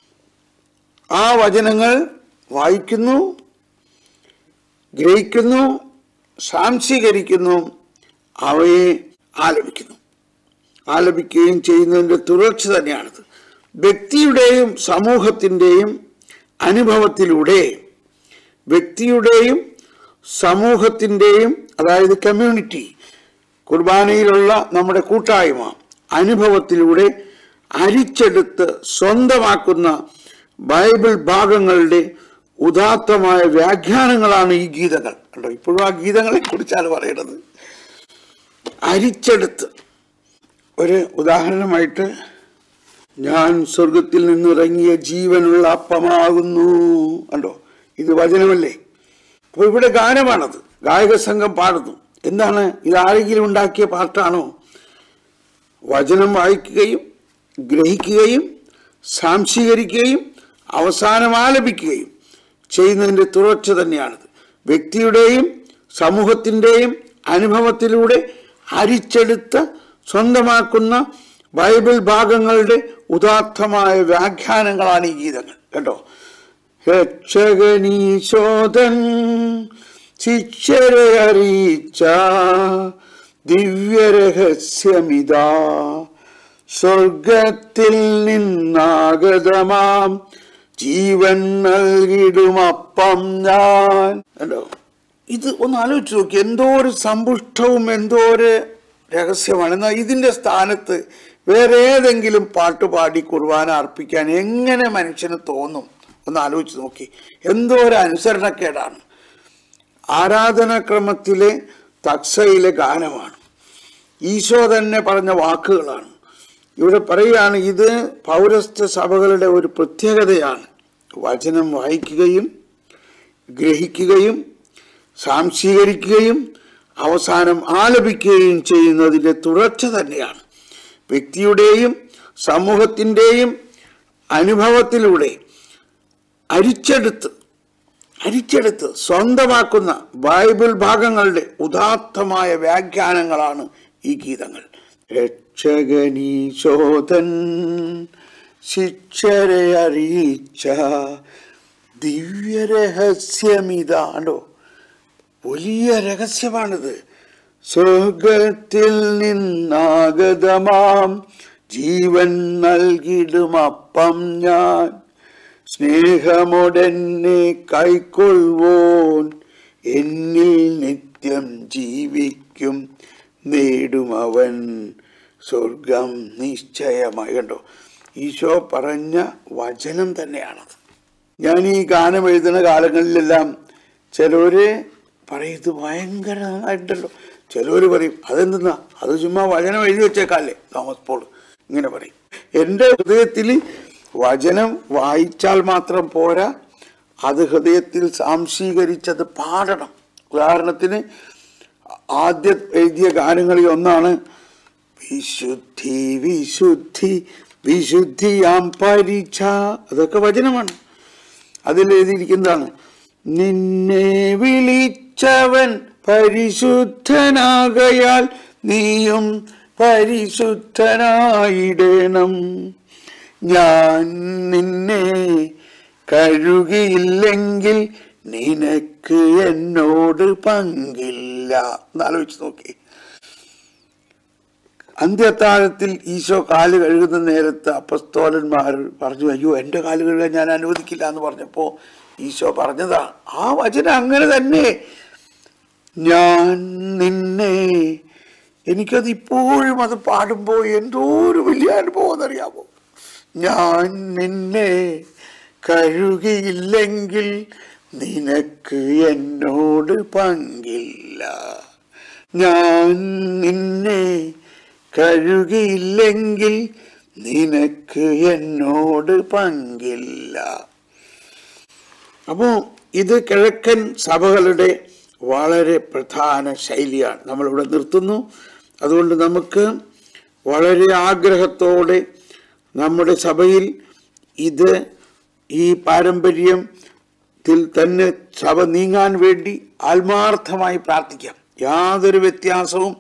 ആ വചനങ്ങൾ വായിക്കുന്നു ഗ്രഹിക്കുന്നു സാംശീകരിക്കുന്നു അവയെ ആലപിക്കുന്നു ആലപിക്കുകയും ചെയ്യുന്നതിൻ്റെ തുടർച്ച തന്നെയാണിത് വ്യക്തിയുടെയും സമൂഹത്തിൻ്റെയും അനുഭവത്തിലൂടെ വ്യക്തിയുടെയും സമൂഹത്തിൻ്റെയും അതായത് കമ്മ്യൂണിറ്റി കുർബാനയിലുള്ള നമ്മുടെ കൂട്ടായ്മ അനുഭവത്തിലൂടെ അരിച്ചെടുത്ത് സ്വന്തമാക്കുന്ന ബൈബിൾ ഭാഗങ്ങളുടെ ഉദാത്തമായ വ്യാഖ്യാനങ്ങളാണ് ഈ ഗീതങ്ങൾ കണ്ടോ ഇപ്പോഴും ആ ഗീതങ്ങളെ കുറിച്ചാണ് പറയുന്നത് അരിച്ചെടുത്ത് ഒരു ഉദാഹരണമായിട്ട് ഞാൻ സ്വർഗത്തിൽ നിന്നിറങ്ങിയ ജീവനുള്ള അപ്പമാകുന്നു കണ്ടോ ഇത് വചനമല്ലേ അപ്പോൾ ഇവിടെ ഗാനമാണത് ഗായക സംഘം പാടുന്നു എന്താണ് ഇത് ആരെങ്കിലും ഉണ്ടാക്കിയ പാട്ടാണോ വചനം വായിക്കുകയും ഗ്രഹിക്കുകയും സാംശീകരിക്കുകയും അവസാനം ആലപിക്കുകയും ചെയ്യുന്നതിൻ്റെ തുടർച്ച തന്നെയാണിത് വ്യക്തിയുടെയും സമൂഹത്തിൻ്റെയും അനുഭവത്തിലൂടെ അരിച്ചെടുത്ത് സ്വന്തമാക്കുന്ന ബൈബിൾ ഭാഗങ്ങളുടെ ഉദാത്തമായ വ്യാഖ്യാനങ്ങളാണ് ഈ ഗീതങ്ങൾ കേട്ടോ രക്ഷകനീശോധൻ ശിക്ഷരെ അറിയിച്ച ദിവ്യരഹസ്യമിതാ സ്വർഗത്തിൽ നിന്നാഗതമാം ജീവൻ നൽകിടുമപ്പം ഞാൻ കണ്ടോ ഇത് ഒന്ന് ആലോചിച്ച് നോക്കി എന്തോ ഒരു സമ്പുഷ്ടവും എന്തോ ഒരു രഹസ്യമാണ് എന്നാൽ ഇതിൻ്റെ സ്ഥാനത്ത് വേറെ ഏതെങ്കിലും പാട്ട് പാടി കുർബാന അർപ്പിക്കാൻ എങ്ങനെ മനുഷ്യന് തോന്നും ഒന്ന് ആലോചിച്ച് നോക്കി എന്തോ ഒരു അനുസരണക്കേടാണ് ആരാധനാക്രമത്തിലെ തക്സയിലെ ഗാനമാണ് ഈശോ തന്നെ പറഞ്ഞ വാക്കുകളാണ് ഇവിടെ പറയുകയാണ് ഇത് പൗരസ്ത്യ സഭകളുടെ ഒരു പ്രത്യേകതയാണ് വചനം വായിക്കുകയും ഗ്രഹിക്കുകയും സാംശീകരിക്കുകയും അവസാനം ആലപിക്കുകയും ചെയ്യുന്നതിൻ്റെ തുടർച്ച തന്നെയാണ് വ്യക്തിയുടെയും സമൂഹത്തിൻ്റെയും അനുഭവത്തിലൂടെ അരിച്ചെടുത്ത് അരിച്ചെടുത്ത് സ്വന്തമാക്കുന്ന ബൈബിൾ ഭാഗങ്ങളുടെ ഉദാത്തമായ വ്യാഖ്യാനങ്ങളാണ് ഈ ഗീതങ്ങൾ രക്ഷകനീശോധൻ ശിക്ഷരെ അറിയിച്ച ദിവ്യരഹസ്യമിതാണ്ടോ വലിയ രഹസ്യമാണിത് സ്വർഗത്തിൽ നിന്നാഗതമാം ജീവൻ നൽകിടുമപ്പം ഞാൻ സ്നേഹമോടെന്നെ കൈക്കൊള്ളുവോൻ എന്നിൽ നിത്യം ജീവിക്കും നേടുമവൻ സ്വർഗം നിശ്ചയമായി കണ്ടോ ഈശോ പറഞ്ഞ വചനം തന്നെയാണത് ഞാൻ ഈ ഗാനം എഴുതുന്ന കാലങ്ങളിലെല്ലാം ചിലര് പറയും ഇത് ഭയങ്കര നന്നായിട്ടുണ്ടല്ലോ ചിലവർ പറയും അതെന്തെന്നാ അത് ചുമ്മാ വചനം എഴുതി വെച്ചേക്കാല്ലേ തോമസ് പോൾ ഇങ്ങനെ പറയും എൻ്റെ ഹൃദയത്തിൽ വചനം വായിച്ചാൽ മാത്രം പോരാ അത് ഹൃദയത്തിൽ സാംശീകരിച്ചത് പാടണം ഉദാഹരണത്തിന് ആദ്യ എഴുതിയ ഗാനങ്ങളിൽ ഒന്നാണ് വിശുദ്ധി വിശുദ്ധി വിശുദ്ധിയാം പരിച അതൊക്കെ വചനമാണ് അതിൽ എഴുതിയിരിക്കുന്നതാണ് നിന്നെ വിളിച്ചവൻ പരിശുദ്ധനാകയാൽ നീയും പരിശുദ്ധനായിടണം ഞാൻ നിന്നെ കഴുകിയില്ലെങ്കിൽ നിനക്ക് എന്നോട് പങ്കില്ല എന്നാലോചിച്ച് നോക്കി അന്ത്യത്താഴത്തിൽ ഈശോ കാല് കഴുകുന്ന നേരത്ത് അപ്പസ്തോലന്മാർ പറഞ്ഞു അയ്യോ എൻ്റെ കാല് കഴുകാൻ ഞാൻ അനുവദിക്കില്ല എന്ന് പറഞ്ഞപ്പോൾ ഈശോ പറഞ്ഞതാ ആ വചനം അങ്ങനെ തന്നെ ഞാൻ നിന്നെ എനിക്കത് ഇപ്പോഴും അത് പാടുമ്പോൾ എന്തോ ഒരു വലിയ അനുഭവം എന്നറിയാമോ ഞാൻ നിന്നെ കഴുകിയില്ലെങ്കിൽ നിനക്ക് എന്നോട് പങ്കില്ല ഞാൻ നിന്നെ കഴുകിയില്ലെങ്കിൽ നിനക്ക് എന്നോട് പങ്കില്ല അപ്പോൾ ഇത് കിഴക്കൻ സഭകളുടെ വളരെ പ്രധാന ശൈലിയാണ് നമ്മളിവിടെ നിർത്തുന്നു അതുകൊണ്ട് നമുക്ക് വളരെ ആഗ്രഹത്തോടെ നമ്മുടെ സഭയിൽ ഇത് ഈ പാരമ്പര്യത്തിൽ തന്നെ സഭ നീങ്ങാൻ വേണ്ടി ആത്മാർത്ഥമായി പ്രാർത്ഥിക്കാം യാതൊരു വ്യത്യാസവും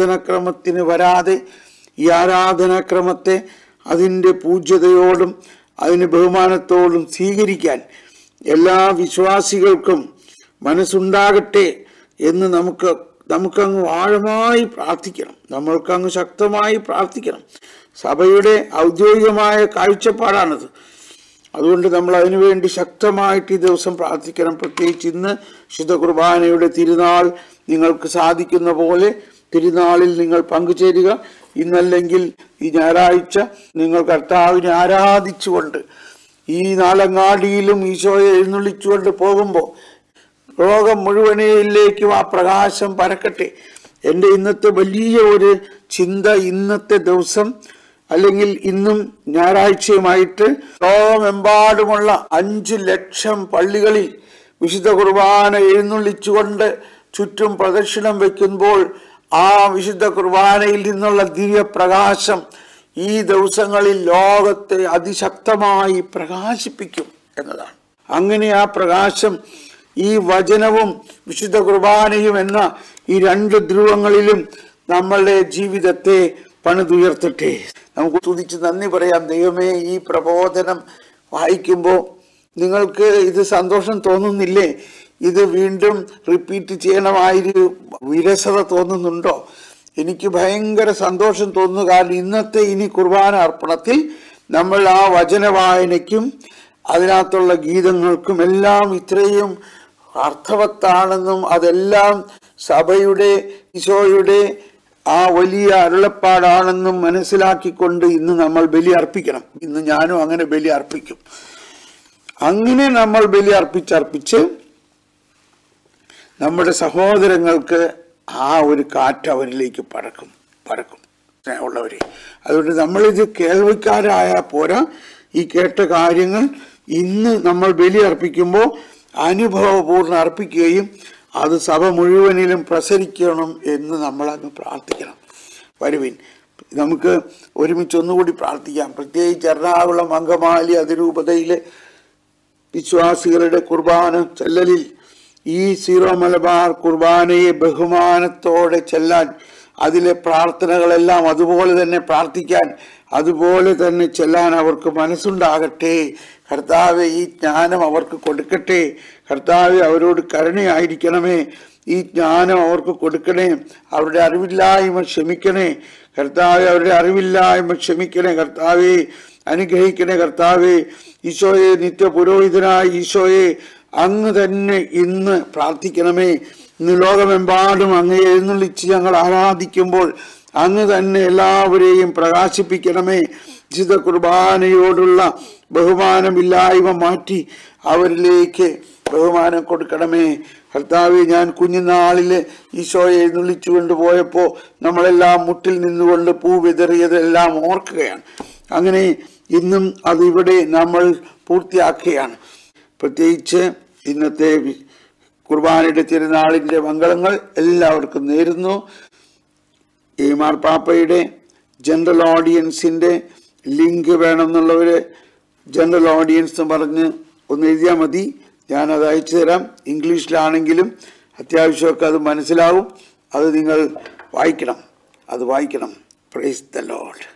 ആരാധനാക്രമത്തിന് വരാതെ ഈ ആരാധനാക്രമത്തെ അതിൻ്റെ പൂജ്യതയോടും അതിന് ബഹുമാനത്തോടും സ്വീകരിക്കാൻ എല്ലാ വിശ്വാസികൾക്കും മനസ്സുണ്ടാകട്ടെ എന്ന് നമുക്ക് നമുക്കങ്ങ് ആഴമായി പ്രാർത്ഥിക്കണം നമ്മൾക്കങ്ങ് ശക്തമായി പ്രാർത്ഥിക്കണം സഭയുടെ ഔദ്യോഗികമായ കാഴ്ചപ്പാടാണത് അതുകൊണ്ട് നമ്മൾ അതിനുവേണ്ടി ശക്തമായിട്ട് ഈ ദിവസം പ്രാർത്ഥിക്കണം പ്രത്യേകിച്ച് ഇന്ന് ശുദ്ധ കുർബാനയുടെ തിരുനാൾ നിങ്ങൾക്ക് സാധിക്കുന്ന പോലെ തിരുനാളിൽ നിങ്ങൾ പങ്കുചേരുക ഇന്നല്ലെങ്കിൽ ഈ ഞായറാഴ്ച നിങ്ങൾ കർത്താവിനെ ആരാധിച്ചുകൊണ്ട് ഈ നാലങ്ങാടിയിലും ഈശോയെ എഴുന്നള്ളിച്ചുകൊണ്ട് പോകുമ്പോൾ ലോകം മുഴുവനയിലേക്കും ആ പ്രകാശം പരക്കട്ടെ എൻ്റെ ഇന്നത്തെ വലിയ ഒരു ചിന്ത ഇന്നത്തെ ദിവസം അല്ലെങ്കിൽ ഇന്നും ഞായറാഴ്ചയുമായിട്ട് ലോകമെമ്പാടുമുള്ള അഞ്ച് ലക്ഷം പള്ളികളിൽ വിശുദ്ധ കുർബാന എഴുന്നള്ളിച്ചുകൊണ്ട് ചുറ്റും പ്രദക്ഷിണം വയ്ക്കുമ്പോൾ ആ വിശുദ്ധ കുർബാനയിൽ നിന്നുള്ള ദിവ്യപ്രകാശം ഈ ദിവസങ്ങളിൽ ലോകത്തെ അതിശക്തമായി പ്രകാശിപ്പിക്കും എന്നതാണ് അങ്ങനെ ആ പ്രകാശം ഈ വചനവും വിശുദ്ധ കുർബാനയും എന്ന ഈ രണ്ട് ധ്രുവങ്ങളിലും നമ്മളുടെ ജീവിതത്തെ പണിതുയർത്തട്ടെ നമുക്ക് തുതിച്ച് നന്ദി പറയാം ദൈവമേ ഈ പ്രബോധനം വായിക്കുമ്പോൾ നിങ്ങൾക്ക് ഇത് സന്തോഷം തോന്നുന്നില്ലേ ഇത് വീണ്ടും റിപ്പീറ്റ് ചെയ്യണമായൊരു വിരസത തോന്നുന്നുണ്ടോ എനിക്ക് ഭയങ്കര സന്തോഷം തോന്നുന്നു കാരണം ഇന്നത്തെ ഇനി കുർബാന അർപ്പണത്തിൽ നമ്മൾ ആ വചന വായനയ്ക്കും അതിനകത്തുള്ള ഗീതങ്ങൾക്കും എല്ലാം ഇത്രയും അർത്ഥവത്താണെന്നും അതെല്ലാം സഭയുടെ ഈശോയുടെ ആ വലിയ അരുളപ്പാടാണെന്നും മനസ്സിലാക്കിക്കൊണ്ട് ഇന്ന് നമ്മൾ ബലി അർപ്പിക്കണം ഇന്ന് ഞാനും അങ്ങനെ ബലി അർപ്പിക്കും അങ്ങനെ നമ്മൾ ബലി അർപ്പിച്ചർപ്പിച്ച് നമ്മുടെ സഹോദരങ്ങൾക്ക് ആ ഒരു കാറ്റ് അവരിലേക്ക് പറക്കും പറക്കും സ്നേഹമുള്ളവരെ അതുകൊണ്ട് നമ്മളിത് കേൾവിക്കാരായ പോരാ ഈ കേട്ട കാര്യങ്ങൾ ഇന്ന് നമ്മൾ ബലി അർപ്പിക്കുമ്പോൾ അനുഭവപൂർണ്ണം അർപ്പിക്കുകയും അത് സഭ മുഴുവനിലും പ്രസരിക്കണം എന്ന് നമ്മൾ അങ്ങ് പ്രാർത്ഥിക്കണം വരുവിൻ നമുക്ക് ഒരുമിച്ച് ഒന്നുകൂടി പ്രാർത്ഥിക്കാം പ്രത്യേകിച്ച് എറണാകുളം അങ്കമാലി അതിരൂപതയിലെ വിശ്വാസികളുടെ കുർബാന ചെല്ലലിൽ ഈ സീറോ മലബാർ കുർബാനയെ ബഹുമാനത്തോടെ ചെല്ലാൻ അതിലെ പ്രാർത്ഥനകളെല്ലാം അതുപോലെ തന്നെ പ്രാർത്ഥിക്കാൻ അതുപോലെ തന്നെ ചെല്ലാൻ അവർക്ക് മനസ്സുണ്ടാകട്ടെ കർത്താവെ ഈ ജ്ഞാനം അവർക്ക് കൊടുക്കട്ടെ കർത്താവെ അവരോട് കരുണയായിരിക്കണമേ ഈ ജ്ഞാനം അവർക്ക് കൊടുക്കണേ അവരുടെ അറിവില്ലായ്മ ക്ഷമിക്കണേ കർത്താവെ അവരുടെ അറിവില്ലായ്മ ക്ഷമിക്കണേ കർത്താവെ അനുഗ്രഹിക്കണേ കർത്താവെ ഈശോയെ നിത്യ പുരോഹിതനായ ഈശോയെ അങ്ങ് തന്നെ ഇന്ന് പ്രാർത്ഥിക്കണമേ ഇന്ന് ലോകമെമ്പാടും അങ്ങ് എഴുന്നള്ളിച്ച് ഞങ്ങൾ ആരാധിക്കുമ്പോൾ അങ്ങ് തന്നെ എല്ലാവരെയും പ്രകാശിപ്പിക്കണമേ വിശുദ്ധ കുർബാനയോടുള്ള ബഹുമാനമില്ലായ്മ മാറ്റി അവരിലേക്ക് ബഹുമാനം കൊടുക്കണമേ കർത്താവെ ഞാൻ കുഞ്ഞുനാളില് ഈശോയെ എഴുന്നള്ളിച്ചു കൊണ്ടുപോയപ്പോൾ നമ്മളെല്ലാം മുട്ടിൽ നിന്നുകൊണ്ട് പൂ വിതറിയതെല്ലാം ഓർക്കുകയാണ് അങ്ങനെ ഇന്നും അതിവിടെ നമ്മൾ പൂർത്തിയാക്കുകയാണ് പ്രത്യേകിച്ച് ഇന്നത്തെ വി- കുർബാനയുടെ തിരുനാളിൻ്റെ മംഗളങ്ങൾ എല്ലാവർക്കും നേരുന്നു ഈ മാർപ്പാപ്പയുടെ ജനറൽ ഓഡിയൻസിൻ്റെ ലിങ്ക് വേണമെന്നുള്ളവർ ജനറൽ ഓഡിയൻസ് എന്ന് പറഞ്ഞ് ഒന്ന് എഴുതിയാൽ മതി ഞാനത് അയച്ചു തരാം ഇംഗ്ലീഷിലാണെങ്കിലും അത്യാവശ്യമൊക്കെ അത് മനസ്സിലാവും അത് നിങ്ങൾ വായിക്കണം അത് വായിക്കണം പ്രൈസ് ദ ലോഡ്